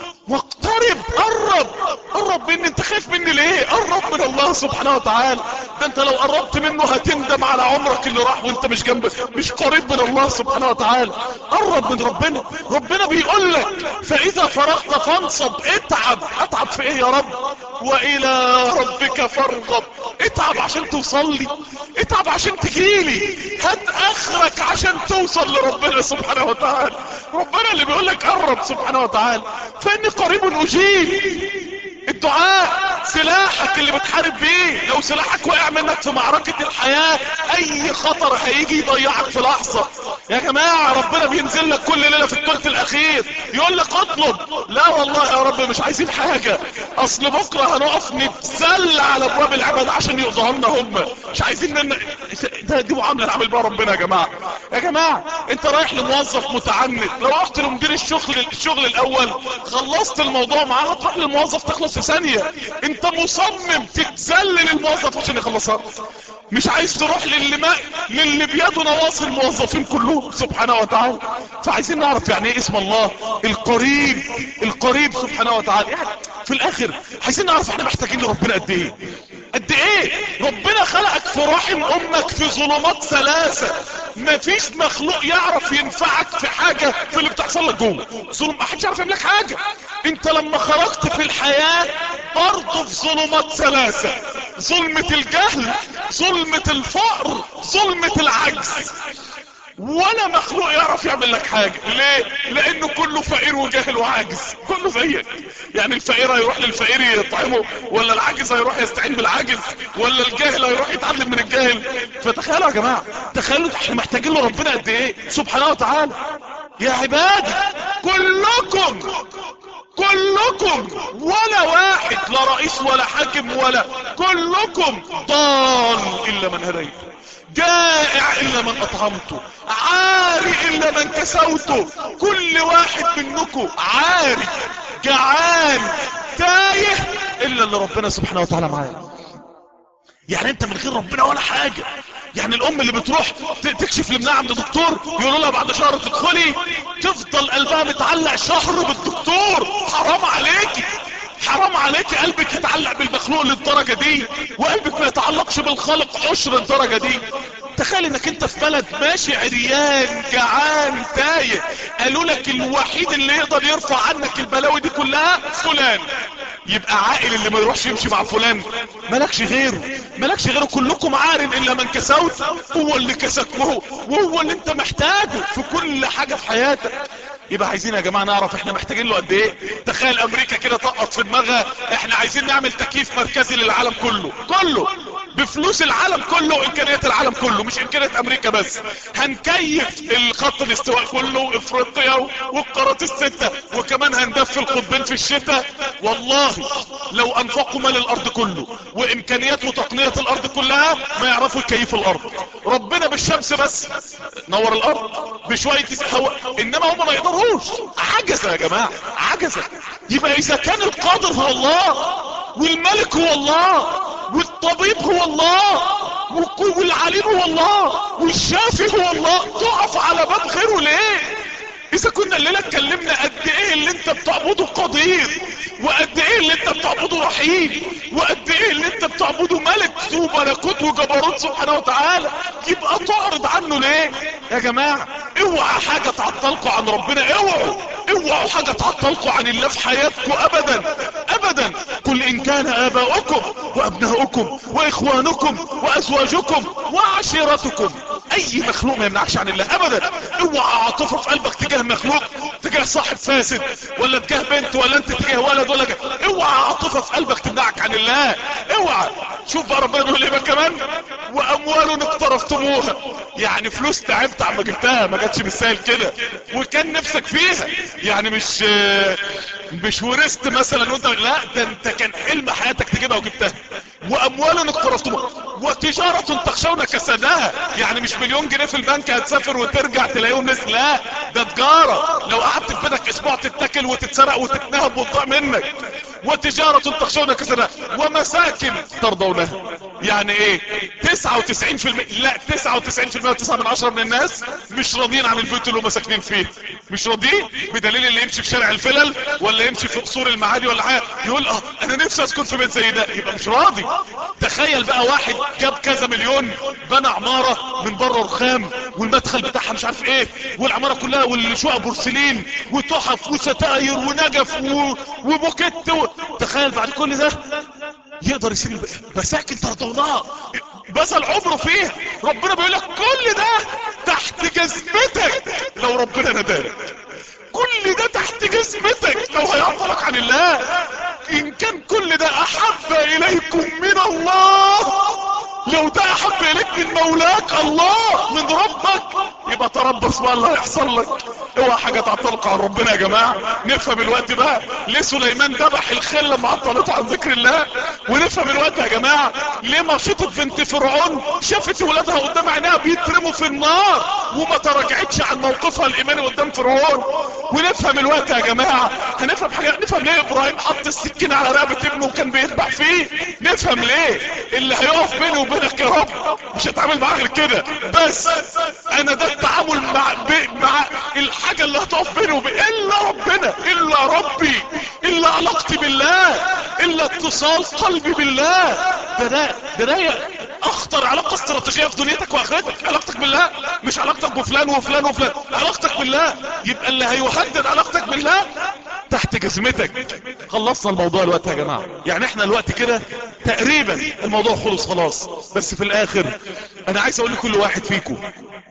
واقترب قرب قرب مني انت خايف مني ليه قرب من الله سبحانه وتعالى ده انت لو قربت منه هتندم على عمرك اللي راح وانت مش جنب مش قريب من الله سبحانه وتعالى قرب من ربنا ربنا بيقول لك فاذا فرغت فانصب اتعب اتعب في ايه يا رب والى ربك فارغب اتعب عشان توصل لي اتعب عشان تجيلي هات اخرك عشان توصل لربنا سبحانه وتعالى ربنا اللي بيقول لك قرب سبحانه وتعالى فاني قريب اجيب الدعاء سلاحك اللي بتحارب بيه لو سلاحك وقع منك في معركة الحياة اي خطر هيجي يضيعك في لحظة يا جماعة ربنا بينزل لك كل ليلة في الثلث الاخير يقول لك اطلب لا والله يا رب مش عايزين حاجة اصل بكرة هنقف نتسلى على ابواب العباد عشان يقضوا لنا هم مش عايزين نن... ده دي معاملة نعمل بها ربنا يا جماعة يا جماعة انت رايح لموظف متعنت لو رحت لمدير الشغل الشغل الاول خلصت الموضوع معاه هتروح للموظف تخلص في ثانية انت مصمم تتذلل الموظف عشان يخلصها مش عايز تروح للي ما للي بيده نواصي الموظفين كلهم سبحانه وتعالى فعايزين نعرف يعني ايه اسم الله القريب القريب سبحانه وتعالى يعني في الاخر عايزين نعرف احنا محتاجين لربنا قد ايه قد ايه ربنا خلقك في رحم امك في ظلمات ثلاثة مفيش مخلوق يعرف ينفعك في حاجة في اللي بتحصل لك جوه ظلم محدش يعرف يعمل لك حاجة انت لما خرجت في الحياة برضه في ظلمات ثلاثة ظلمة الجهل ظلمة الفقر ظلمة العجز ولا مخلوق يعرف يعمل لك حاجة ليه لانه كله فقير وجاهل وعاجز كله زيك يعني الفقير هيروح للفقير يطعمه ولا العاجز هيروح يستعين بالعاجز ولا الجاهل هيروح يتعلم من الجاهل فتخيلوا يا جماعة تخيلوا احنا محتاجين له ربنا قد ايه سبحانه وتعالى يا عبادي كلكم كلكم ولا واحد لا رئيس ولا حاكم ولا كلكم ضال الا من هديت جائع الا من اطعمته عاري الا من كسوته كل واحد منكم عاري جعان تايه الا اللي ربنا سبحانه وتعالى معاه يعني انت من غير ربنا ولا حاجة يعني الام اللي بتروح تكشف لابنها عند دكتور يقولوا لها بعد شهر تدخلي تفضل قلبها متعلق شهر بالدكتور حرام عليكي حرام عليك قلبك يتعلق بالمخلوق للدرجة دي وقلبك ما يتعلقش بالخالق عشر الدرجة دي تخيل انك انت في بلد ماشي عريان جعان تايه قالوا لك الوحيد اللي يقدر يرفع عنك البلاوي دي كلها فلان يبقى عاقل اللي ما يروحش يمشي مع فلان مالكش غيره مالكش غيره كلكم عارم الا من كسوت هو اللي كسك وهو وهو اللي انت محتاجه في كل حاجة في حياتك يبقى عايزين يا جماعة نعرف احنا محتاجين له قد ايه تخيل امريكا كده طقط في دماغها احنا عايزين نعمل تكييف مركزي للعالم كله كله بفلوس العالم كله وامكانيات العالم كله مش امكانيات امريكا بس هنكيف الخط الاستواء كله وافريقيا والقارات الستة وكمان هندف القطبين في الشتاء والله لو انفقوا مال الارض كله وامكانيات وتقنية الارض كلها ما يعرفوا يكيفوا الارض ربنا بالشمس بس نور الارض بشوية هواء انما هم ما يقدروش عجزة يا جماعة عجزة يبقى اذا كان القادر هو الله والملك هو الله والطبيب هو الله والعليم هو الله والشافي هو الله تقف على باب غيره ليه اذا كنا الليلة اتكلمنا قد ايه اللي انت بتعبده قدير وقد ايه اللي انت بتعبده رحيم وقد ايه اللي انت بتعبده ملك ذو ملكوت وجبروت سبحانه وتعالى يبقى تعرض عنه ليه يا جماعة اوعى حاجة تعطلكوا عن ربنا اوعوا اوعوا حاجة تعطلكوا عن الله في حياتكم ابدا ابدا قل ان كان اباؤكم وابناؤكم واخوانكم وازواجكم وعشيرتكم اي مخلوق ما يمنعكش عن الله ابدا اوعى عاطفه في قلبك تجاه مخلوق تجاه صاحب فاسد ولا تجاه بنت ولا انت تجاه ولد ولا جه. اوعى عاطفه في قلبك تمنعك عن الله اوعى شوف بقى ربنا بيقول ايه بقى كمان واموال اقترفتموها يعني فلوس تعبت عما جبتها ما جاتش بالسهل كده وكان نفسك فيها يعني مش مش ورثت مثلا وانت لا ده انت كان حلم حياتك تجيبها وجبتها واموال اقترفتموها وتجارة تخشون كسادها يعني مش مليون جنيه في البنك هتسافر وترجع تلاقيهم ناس لا ده تجارة لو قعدت في بيتك اسبوع تتاكل وتتسرق وتتنهب وتضيع منك وتجارة تخشون كسادها ومساكن ترضونها يعني ايه 99% لا 99% وتسعة من عشرة من الناس مش راضيين عن البيوت اللي هم ساكنين فيه مش راضيين بدليل اللي يمشي في شارع الفلل ولا يمشي في قصور المعادي ولا حاجه يقول اه انا نفسي اسكن في بيت زي ده يبقى مش راضي تخيل بقى واحد جاب كذا مليون بنى عمارة من بره رخام والمدخل بتاعها مش عارف ايه والعمارة كلها والشقق بورسلين وتحف وستاير ونجف و... وبوكيت و... تخيل بعد كل ده يقدر يسيب مساكن ترضونها بذل عمره فيها ربنا بيقول لك كل ده تحت جزمتك لو ربنا ندارك كل ده تحت جزمتك لو هيعطلك عن الله ان كان كل ده احب اليكم من الله لو ده احب اليك من مولاك الله من ربك يبقى تربص بقى اللي هيحصل لك اوعى حاجة تعطلق عن ربنا يا جماعة نفهم الوقت بقى ليه سليمان ذبح الخيل لما عطلته عن ذكر الله ونفهم الوقت يا جماعة ليه مشيطة بنت فرعون شافت ولادها قدام عينيها بيترموا في النار وما تراجعتش عن موقفها الايماني قدام فرعون ونفهم الوقت يا جماعة هنفهم حاجة نفهم ليه ابراهيم حط السكين على رقبة ابنه وكان بيذبح فيه نفهم ليه اللي هيقف بيني وبينك يا رب مش هتعامل معاه غير كده بس انا ده التعامل مع ب... مع الحاجة اللي هتقف بيني وبين الا ربنا الا ربي الا علاقتي بالله الا اتصال قلبي بالله ده ده ده ده اخطر علاقة استراتيجية في دنيتك واخرتك علاقتك بالله مش علاقتك بفلان وفلان وفلان علاقتك بالله يبقى اللي هيهدد علاقتك بالله تحت جزمتك خلصنا الموضوع الوقت يا جماعة يعني احنا الوقت كده تقريبا الموضوع خلص خلاص بس في الاخر انا عايز اقول لكل واحد فيكم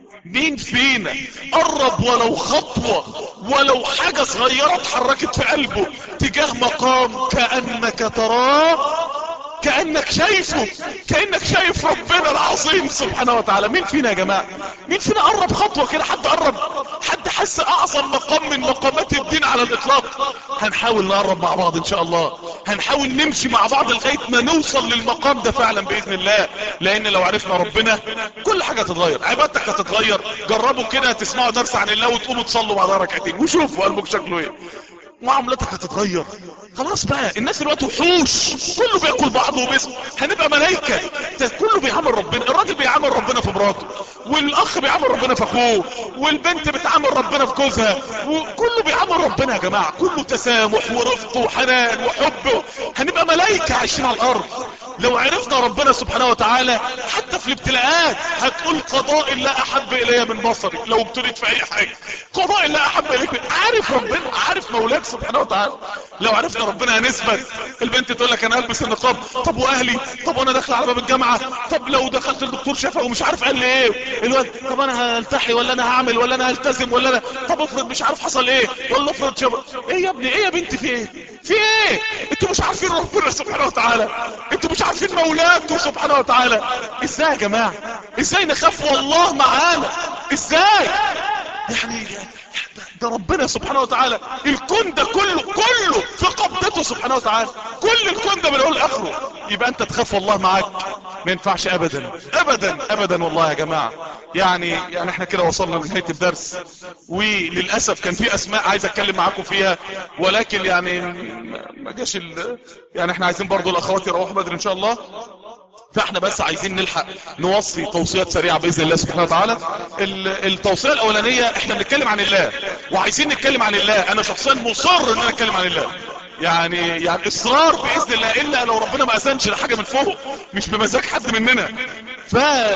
مين فينا قرب ولو خطوة ولو حاجة صغيرة اتحركت في قلبه تجاه مقام كأنك تراه كأنك شايفه كأنك شايف ربنا العظيم سبحانه وتعالى مين فينا يا جماعة مين فينا قرب خطوة كده حد قرب حد حس اعظم مقام من مقامات الدين على الاطلاق هنحاول نقرب مع بعض ان شاء الله هنحاول نمشي مع بعض لغاية ما نوصل للمقام ده فعلا باذن الله لان لو عرفنا ربنا كل حاجة هتتغير عبادتك هتتغير جربوا كده تسمعوا درس عن الله وتقوموا تصلوا بعدها ركعتين وشوفوا قلبك شكله ايه معاملتك هتتغير خلاص بقى الناس دلوقتي وحوش كله بياكل بعضه وباسم هنبقى ملايكة ده كله بيعامل ربنا الراجل بيعامل ربنا في مراته والاخ بيعامل ربنا في اخوه والبنت بتعامل ربنا في جوزها وكله بيعامل ربنا يا جماعة كله تسامح ورفق وحنان وحب هنبقى ملايكة عايشين على الارض لو عرفنا ربنا سبحانه وتعالى حتى في الابتلاءات هتقول قضاء لا احب الي من بصري لو ابتليت في اي حاجة قضاء لا احب اليك عارف ربنا عارف مولاك سبحانه وتعالى لو عرفنا ربنا هنثبت البنت تقول لك انا البس النقاب طب واهلي طب وانا داخل على باب الجامعة طب لو دخلت الدكتور شافه ومش عارف قال لي ايه الواد طب انا هلتحي ولا انا هعمل ولا انا هلتزم ولا انا طب افرض مش عارف حصل ايه ولا افرض شبه ايه يا ابني ايه يا بنتي في ايه في ايه انتوا مش عارفين ربنا سبحانه وتعالى انتوا مش عارفين مولاكم سبحانه وتعالى ازاي يا جماعة ازاي نخاف والله معانا ازاي يعني ده ربنا سبحانه وتعالى الكون ده كله كله في قبضته سبحانه وتعالى كل الكون ده من اول لاخره يبقى انت تخاف والله معاك ما ينفعش ابدا ابدا ابدا والله يا جماعة يعني يعني احنا كده وصلنا لنهاية الدرس وللأسف كان في اسماء عايز اتكلم معاكم فيها ولكن يعني ما جاش ال... يعني احنا عايزين برضو الاخوات يروحوا بدري ان شاء الله فاحنا بس عايزين نلحق نوصي توصيات سريعة باذن الله سبحانه وتعالى التوصية الاولانية احنا بنتكلم عن الله وعايزين نتكلم عن الله انا شخصيا مصر ان انا اتكلم عن الله يعني يعني اصرار باذن الله الا لو ربنا ما اذنش لحاجه من فوق مش بمزاج حد مننا ف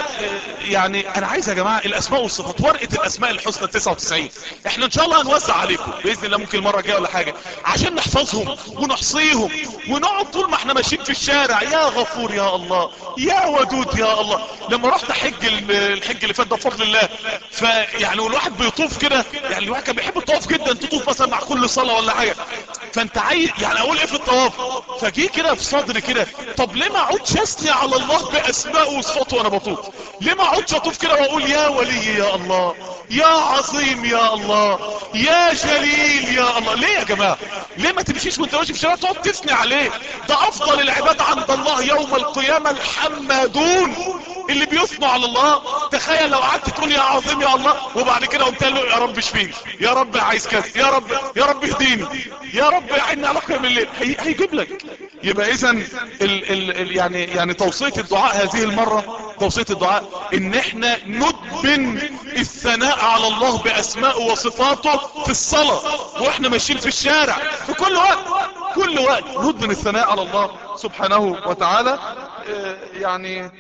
يعني انا عايز يا جماعه الاسماء والصفات ورقه الاسماء الحسنى 99 احنا ان شاء الله هنوزع عليكم باذن الله ممكن المره الجايه ولا حاجه عشان نحفظهم ونحصيهم ونقعد طول ما احنا ماشيين في الشارع يا غفور يا الله يا ودود يا الله لما رحت حج الحج اللي فات ده بفضل الله فيعني والواحد بيطوف كده يعني الواحد كان بيحب الطواف جدا تطوف مثلا مع كل صلاه ولا حاجه فانت عايز يعني اقول ايه في الطواف فجي كده في صدري كده طب ليه ما اقعدش اثني على الله باسماء وصفاته وانا بطوف ليه ما اقعدش اطوف كده واقول يا ولي يا الله يا عظيم يا الله يا جليل يا الله ليه يا جماعة ليه ما تمشيش وانت ماشي في الشارع تقعد تثني عليه ده افضل العباد عند الله يوم القيامة الحمادون اللي بيثنوا على الله تخيل لو قعدت تقول يا عظيم يا الله وبعد كده قمت له يا رب اشفيني يا رب عايز كذا يا رب يا رب اهديني يا رب اعني على قيام الليل هي هيجيب لك يبقى اذا ال ال ال يعني يعني توصيه الدعاء هذه المره توصيه الدعاء ان احنا ندبن الثناء على الله باسماء وصفاته في الصلاه واحنا ماشيين في الشارع في كل وقت كل وقت ندبن الثناء على الله سبحانه وتعالى يعني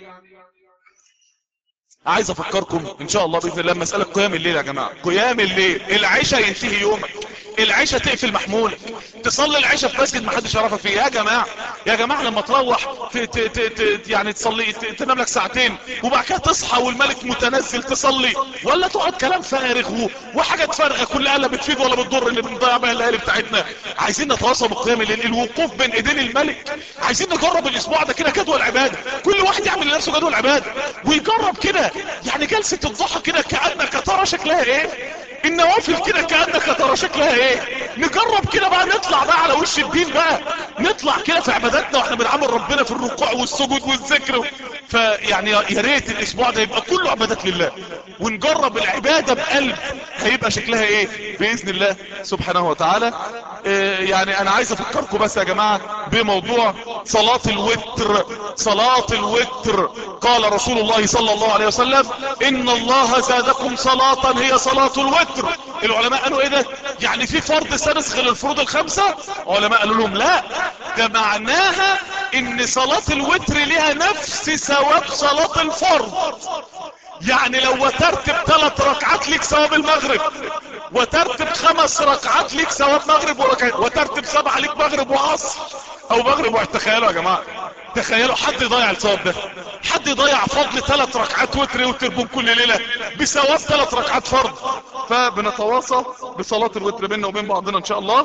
عايز افكركم ان شاء الله باذن الله مساله قيام الليل يا جماعه قيام الليل العشاء ينتهي يومك العشاء تقفل محمولك تصلي العشاء في مسجد ما حدش يعرفك فيه يا جماعه يا جماعة لما تروح ت ت ت ت يعني تصلي ت- تنام لك ساعتين وبعد كده تصحى والملك متنزل تصلي ولا تقعد كلام فارغ و- وحاجات فارغة كلها لا بتفيد ولا بتضر اللي بنضيع بها الليالي بتاعتنا عايزين نتواصل بقيام الليل الوقوف بين ايدين الملك عايزين نجرب الاسبوع ده كده جدول عبادة كل واحد يعمل لنفسه جدول عبادة ويجرب كده يعني جلسة الضحى كده كأنك ترى شكلها ايه النوافل كده كأنك ترى شكلها ايه نجرب كده بقى نطلع بقى على وش الدين بقى نطلع كده في عباداتنا واحنا بنعمل ربنا في الركوع والسجود والذكر فيعني يا ريت الاسبوع ده يبقى كله عبادات لله ونجرب العبادة بقلب هيبقى شكلها ايه باذن الله سبحانه وتعالى إيه يعني انا عايز افكركم بس يا جماعة بموضوع صلاة الوتر صلاة الوتر قال رسول الله صلى الله عليه وسلم ان الله زادكم صلاة هي صلاة الوتر العلماء قالوا ايه ده يعني في فرض سادس غير الفروض الخمسة علماء قالوا لهم لا ده معناها ان صلاة الوتر لها نفس ثواب صلاة الفرض يعني لو وترتب ثلاث ركعات ليك ثواب المغرب وترتب خمس ركعات ليك ثواب مغرب وركعات وترتب سبعة ليك مغرب وعصر او مغرب وعصر تخيلوا يا جماعة تخيلوا حد يضيع الثواب ده حد يضيع فضل ثلاث ركعات وتر وتر بون كل ليلة بثواب ثلاث ركعات فرض فبنتواصى بصلاة الوتر بيننا وبين بعضنا ان شاء الله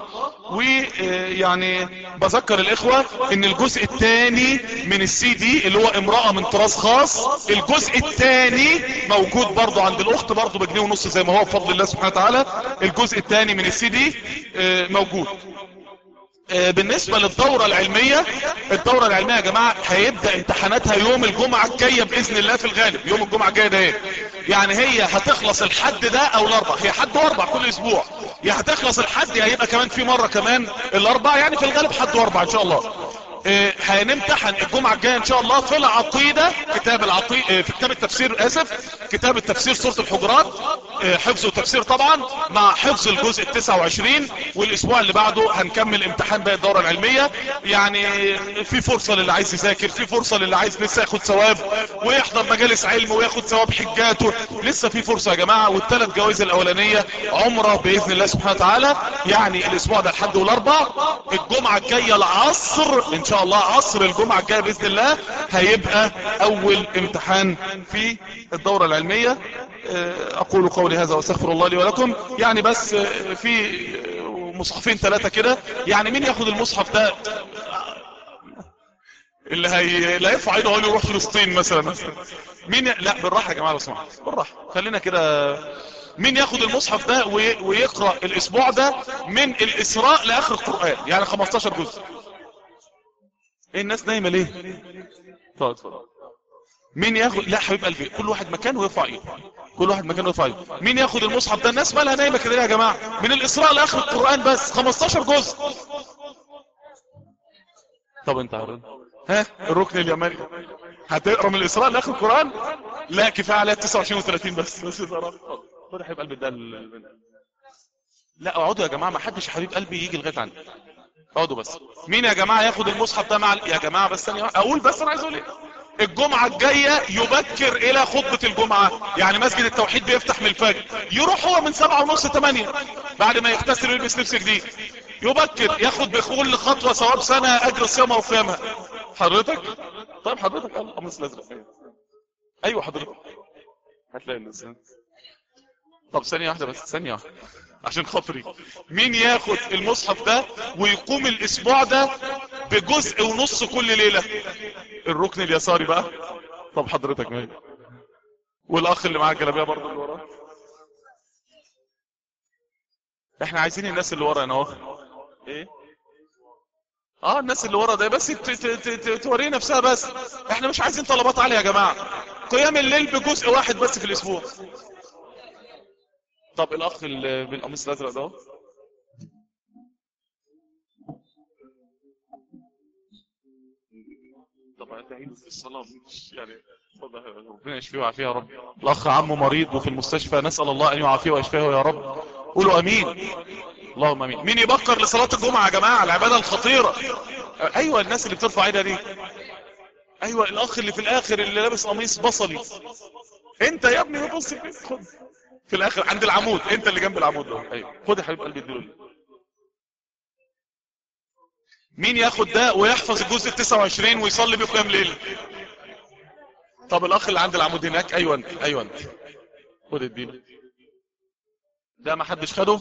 ويعني بذكر الاخوة ان الجزء الثاني من السي دي اللي هو امرأة من طراز خاص الجزء الثاني موجود برضو عند الاخت برضو بجنيه ونص زي ما هو بفضل الله سبحانه وتعالى الجزء الثاني من السي دي آه، موجود آه، بالنسبة للدورة العلمية الدورة العلمية يا جماعة هيبدأ امتحاناتها يوم الجمعة الجاية بإذن الله في الغالب يوم الجمعة الجاية ده ايه يعني هي هتخلص الحد ده او الاربع هي حد واربع كل اسبوع يا هتخلص الحد يا هيبقى كمان في مرة كمان الاربع يعني في الغالب حد واربع ان شاء الله آه، هنمتحن الجمعة الجاية ان شاء الله في العقيدة كتاب العقيدة في كتاب التفسير اسف كتاب التفسير سورة الحجرات آه، حفظ وتفسير طبعا مع حفظ الجزء التسعة وعشرين والاسبوع اللي بعده هنكمل امتحان باقي الدورة العلمية يعني في فرصة للي عايز يذاكر في فرصة للي عايز لسه ياخد ثواب ويحضر مجالس علم وياخد ثواب حجاته لسه في فرصة يا جماعة والثلاث جوائز الاولانية عمرة باذن الله سبحانه وتعالى يعني الاسبوع ده الحد والاربع الجمعة الجاية العصر ان شاء الله عصر الجمعة الجاية باذن الله هيبقى اول امتحان في الدورة العلمية آه، اقول قولي هذا واستغفر الله لي ولكم يعني بس آه، في آه، مصحفين ثلاثة كده يعني مين ياخد المصحف ده اللي هي لا يرفع ايده هو اللي يروح فلسطين مثلا مثلا مين ي... لا بالراحه يا جماعه لو سمحت بالراحه خلينا كده مين ياخد المصحف ده وي... ويقرا الاسبوع ده من الاسراء لاخر القران يعني 15 جزء ايه الناس نايمه ليه طيب اتفضل مين ياخد لا حبيب قلبي كل واحد مكانه ويرفع ايده كل واحد مكانه ويرفع ايده مين ياخد المصحف ده الناس مالها نايمه كده ليه يا جماعه من الاسراء لاخر القران بس 15 جزء طب انت عارف ها الركن اليماني هتقرا من الاسراء لاخر القران لا كفايه عليها 29 و30 بس بس خد يا حبيب قلبي ده ال- لا اقعدوا يا جماعه ما حدش حبيب قلبي يجي لغايه عندي اقعدوا بس مين يا جماعه ياخد المصحف ده مع ال- يا جماعه بس ثانيه واحدة. اقول بس انا عايز اقول ايه الجمعة الجاية يبكر الى خطبة الجمعة يعني مسجد التوحيد بيفتح من الفجر يروح هو من سبعة ونص تمانية بعد ما يغتسل ويلبس لبس جديد يبكر ياخد بكل خطوة ثواب سنة اجر صيامها وقيامها حضرتك طيب حضرتك قال القميص الازرق ايوه حضرتك هتلاقي الانسان طب ثانية واحدة بس ثانية واحدة عشان خاطري مين ياخد المصحف ده ويقوم الاسبوع ده بجزء ونص كل ليلة الركن اليساري بقى طب حضرتك ماشي والاخ اللي معاه الجلابيه برضه اللي وراه احنا عايزين الناس اللي ورا هنا اهو ايه اه الناس اللي ورا ده بس ت- ت- ت- ت- توري نفسها بس احنا مش عايزين طلبات عاليه يا جماعه قيام الليل بجزء واحد بس في الاسبوع طب الاخ اللي بالقميص الازرق ده اهو. طبعا تعيد في الصلاة مش يعني اتفضل ربنا يشفيه ويعافيه يا رب الاخ عمه مريض وفي المستشفى نسال الله ان يعافيه ويشفيه يا رب قولوا امين اللهم امين مين يبكر لصلاه الجمعه يا جماعه العباده الخطيره ايوه الناس اللي بترفع ايدها دي ايوه الاخ اللي في الاخر اللي لابس قميص بصلي انت يا ابني بص خد في الاخر عند العمود انت اللي جنب العمود ده ايوه خد يا حبيب قلبي اديله مين ياخد ده ويحفظ الجزء ال 29 ويصلي بيه قيام ليل طب الاخ اللي عند العمود هناك ايوه انت ايوه انت خد الدين ده ما حدش خده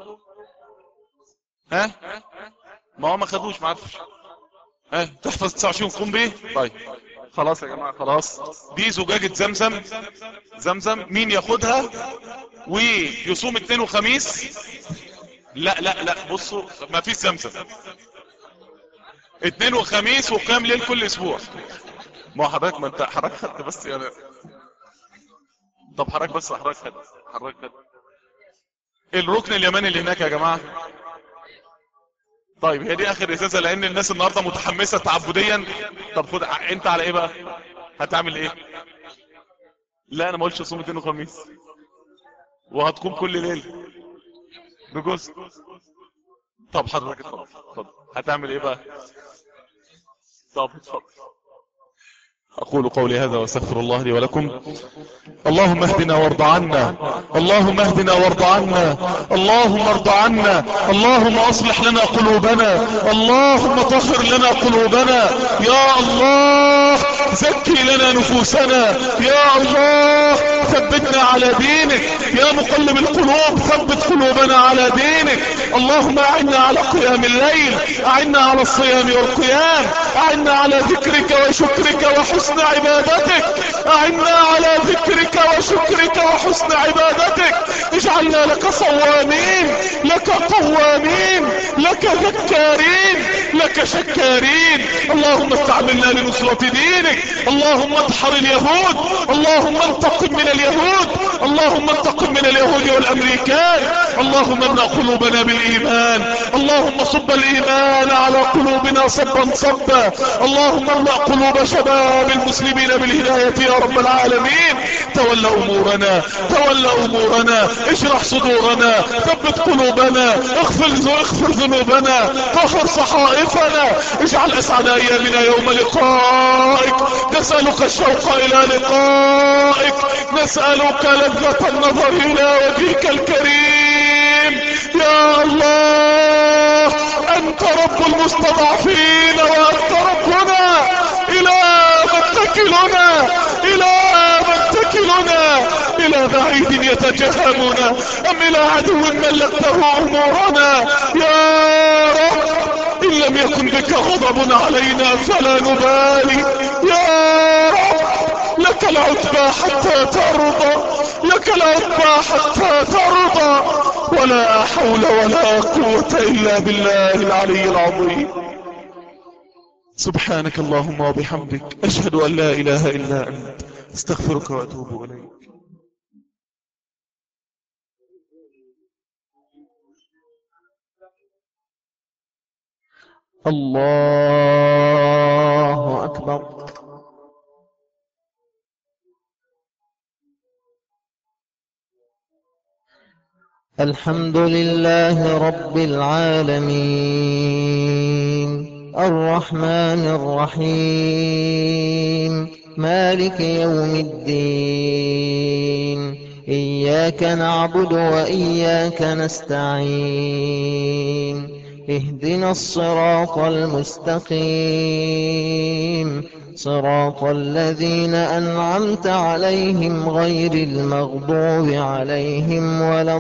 ها ما هو ما خدوش ما عرفش ها تحفظ 29 قوم بيه طيب خلاص يا جماعة خلاص دي زجاجة زمزم زمزم مين ياخدها ويصوم اثنين وخميس لا لا لا بصوا ما فيش زمزم اثنين وخميس وقيام ليل كل اسبوع ما هو حضرتك ما انت حضرتك خدت بس يعني طب حضرتك بس حضرتك خد حضرتك خد الركن اليماني اللي هناك يا جماعة طيب هي دي اخر ازازة لان الناس النهاردة متحمسة تعبديا طب خد انت على ايه بقى هتعمل ايه لا انا ما قلتش صوم اثنين وخميس وهتقوم كل ليل بجزء طب حضرتك اتفضل اتفضل هتعمل ايه بقى طب اتفضل أقول قولي هذا واستغفر الله لي ولكم اللهم اهدنا وارض عنا اللهم اهدنا وارض عنا اللهم ارض عنا اللهم اصلح لنا قلوبنا اللهم طهر لنا قلوبنا يا الله زكي لنا نفوسنا يا الله ثبتنا على دينك يا مقلب القلوب ثبت قلوبنا على دينك اللهم اعنا على قيام الليل اعنا على الصيام والقيام اعنا على ذكرك وشكرك وحسن عبادتك اعنا على ذكرك وشكرك وحسن عبادتك اجعلنا لك صوامين لك قوامين لك ذكارين لك شكارين اللهم استعملنا لنصرة دينك اللهم ادحر اليهود اللهم انتقم من اليهود اللهم انتقم من اليهود والامريكان اللهم امنع قلوبنا بالايمان اللهم صب الايمان على قلوبنا صبا صبا اللهم امنع قلوب شباب المسلمين بالهداية يا رب العالمين تولى امورنا تولى امورنا اشرح صدورنا ثبت قلوبنا اغفر اغفر ذنوبنا طهر صحائفنا اجعل اسعد ايامنا يوم لقائك نسألك الشوق الى لقائك نسألك لذة النظر الى وجهك الكريم يا الله انت رب المستضعفين وانت ربنا الى من تكلنا الى من تكلنا الى بعيد يتجهمنا ام الى عدو ملكته امورنا يا رب ان لم يكن بك غضب علينا فلا نبالي يا رب لك العتبى حتى ترضى لك العتبى حتى ترضى ولا حول ولا قوة الا بالله العلي العظيم سبحانك اللهم وبحمدك اشهد ان لا اله الا انت استغفرك واتوب اليك الله أكبر الحمد لله رب العالمين الرحمن الرحيم مالك يوم الدين إياك نعبد وإياك نستعين اهدنا الصراط المستقيم صراط الذين أنعمت عليهم غير المغضوب عليهم ولا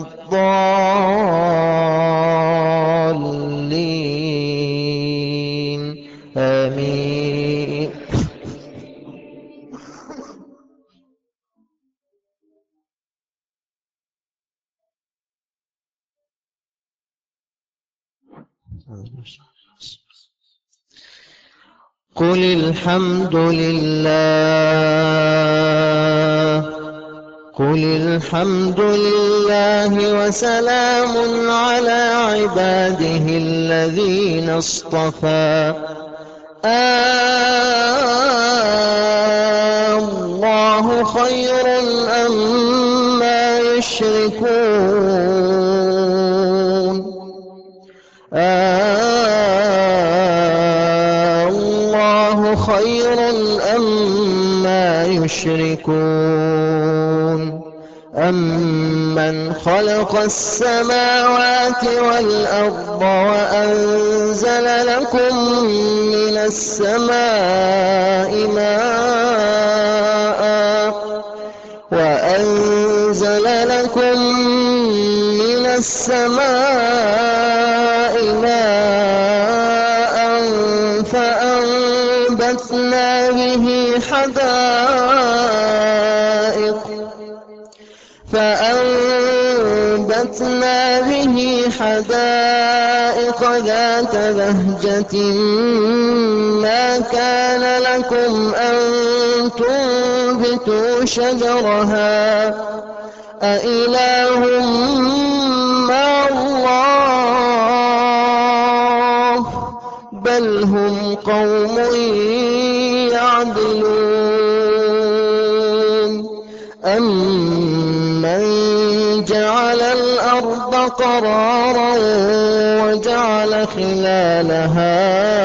الضالين آمين قل الحمد لله قل الحمد لله وسلام على عباده الذين اصطفى آه الله خير أما يشركون آه الله خير أما يشركون أمن خلق خلق السماوات والأرض وأنزل لكم من السماء ماء وأنزل لكم من السماء ماء فأنبتنا به حدائق فأنبتنا به حدائق ذات بهجة ما كان لكم أن تنبتوا شجرها أإله مع الله بل هم قوم يعدلون أمن جعل الأرض قرارا وجعل خلالها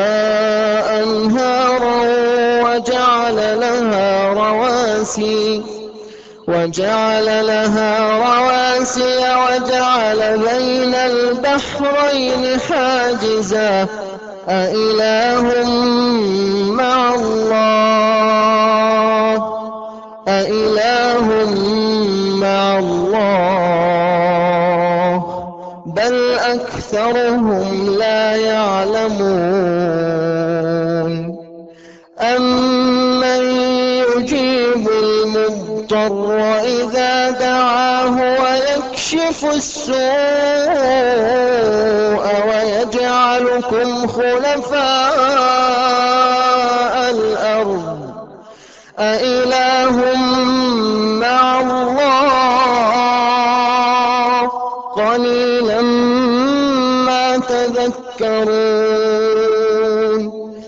أنهارا وجعل لها رواسي وجعل لها رواسي وجعل بين البحرين حاجزا أإله مع الله أإله مع الله بل أكثرهم لا يعلمون أمن يجيب المضطر إذا دعاه ويكشف السوء ويجعلكم خلفاء الأرض أإله مع الله قليلا ما تذكرون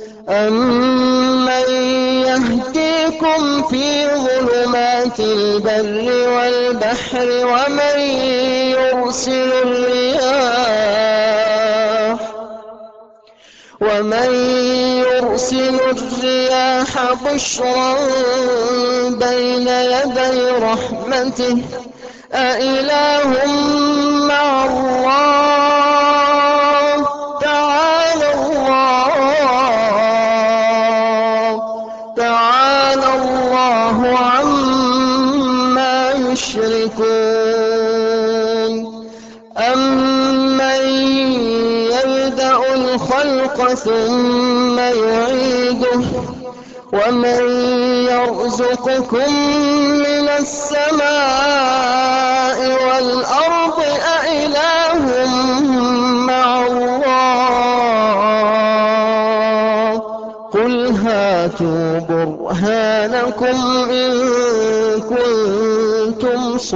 أمن يهديكم في ظلمات البر والبحر ومن يرسل الرياح ومن يرسل الرياح بشرا بين يدي رحمته أإله مع الله تعالى الله تعالى الله عما يشركون أمن يبدأ الخلق ثم يعيده ومن يرزقكم من السماء والأرض أإله مع الله قل هاتوا برهانكم إن كنتم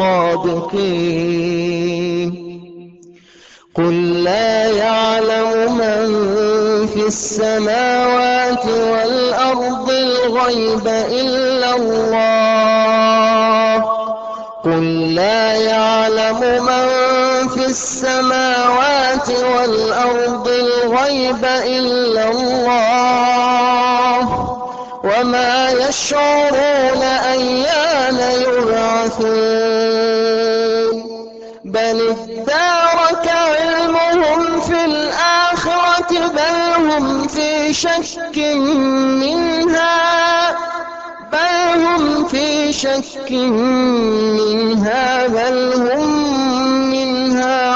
صادقين قل لا يعلم من في السماوات والأرض الغيب إلا الله قل لا يعلم من في السماوات والأرض الغيب إلا الله وما يشعرون أيان يبعثون بل ادارك علمهم في الآخرة بل هم في شك منها بل هم في شك منها بل هم منها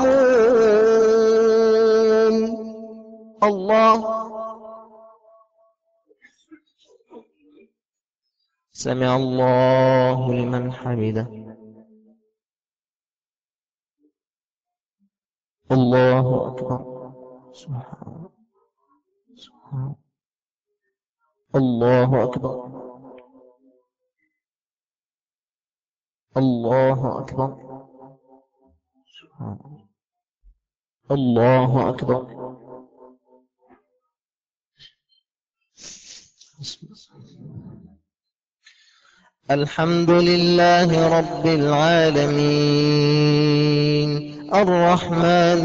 عمون الله سمع الله لمن حمده الله أكبر سبحان سبحان الله أكبر الله أكبر سبحان الله أكبر الحمد لله رب العالمين الرحمن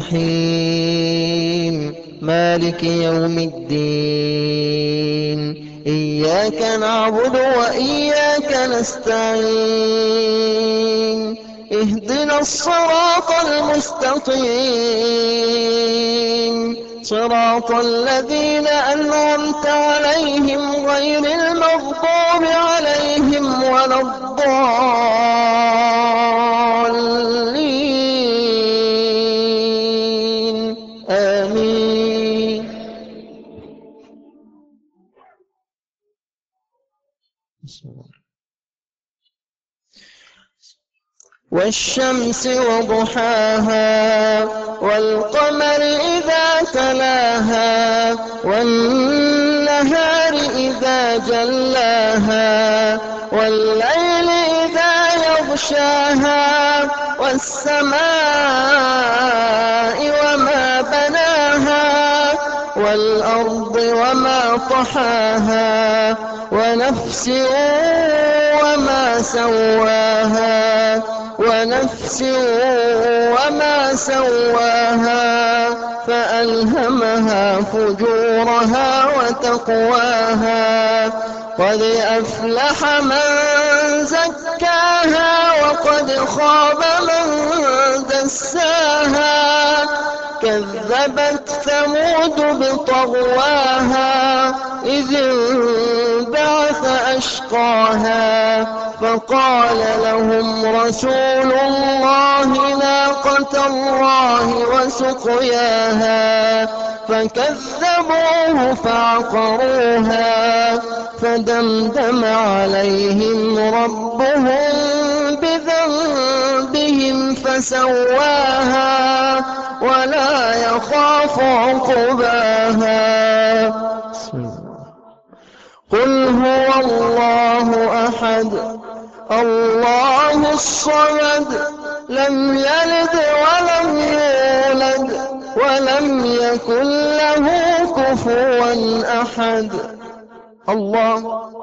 الرحيم مالك يوم الدين إياك نعبد وإياك نستعين اهدنا الصراط المستقيم صراط الذين أنعمت عليهم غير المغضوب عليهم ولا الضالين آمين بسم الله والشمس وضحاها والقمر إذا تلاها والنهار إذا جلاها والليل إذا يغشاها والسماء وما بناها والأرض وما طحاها ونفس وما سواها ونفس وما سواها فألهمها فجورها وتقواها قد أفلح من زكاها وقد خاب من دساها كذبت ثمود بطغواها إذ انبعث أشقاها فقال لهم رسول الله ناقة الله وسقياها فكذبوه فعقروها فدمدم عليهم ربهم بذنبهم فسواها ولا يخاف عقباها بسم الله قل هو الله أحد الله الصمد لم يلد ولم يولد ولم يكن له كفوا أحد الله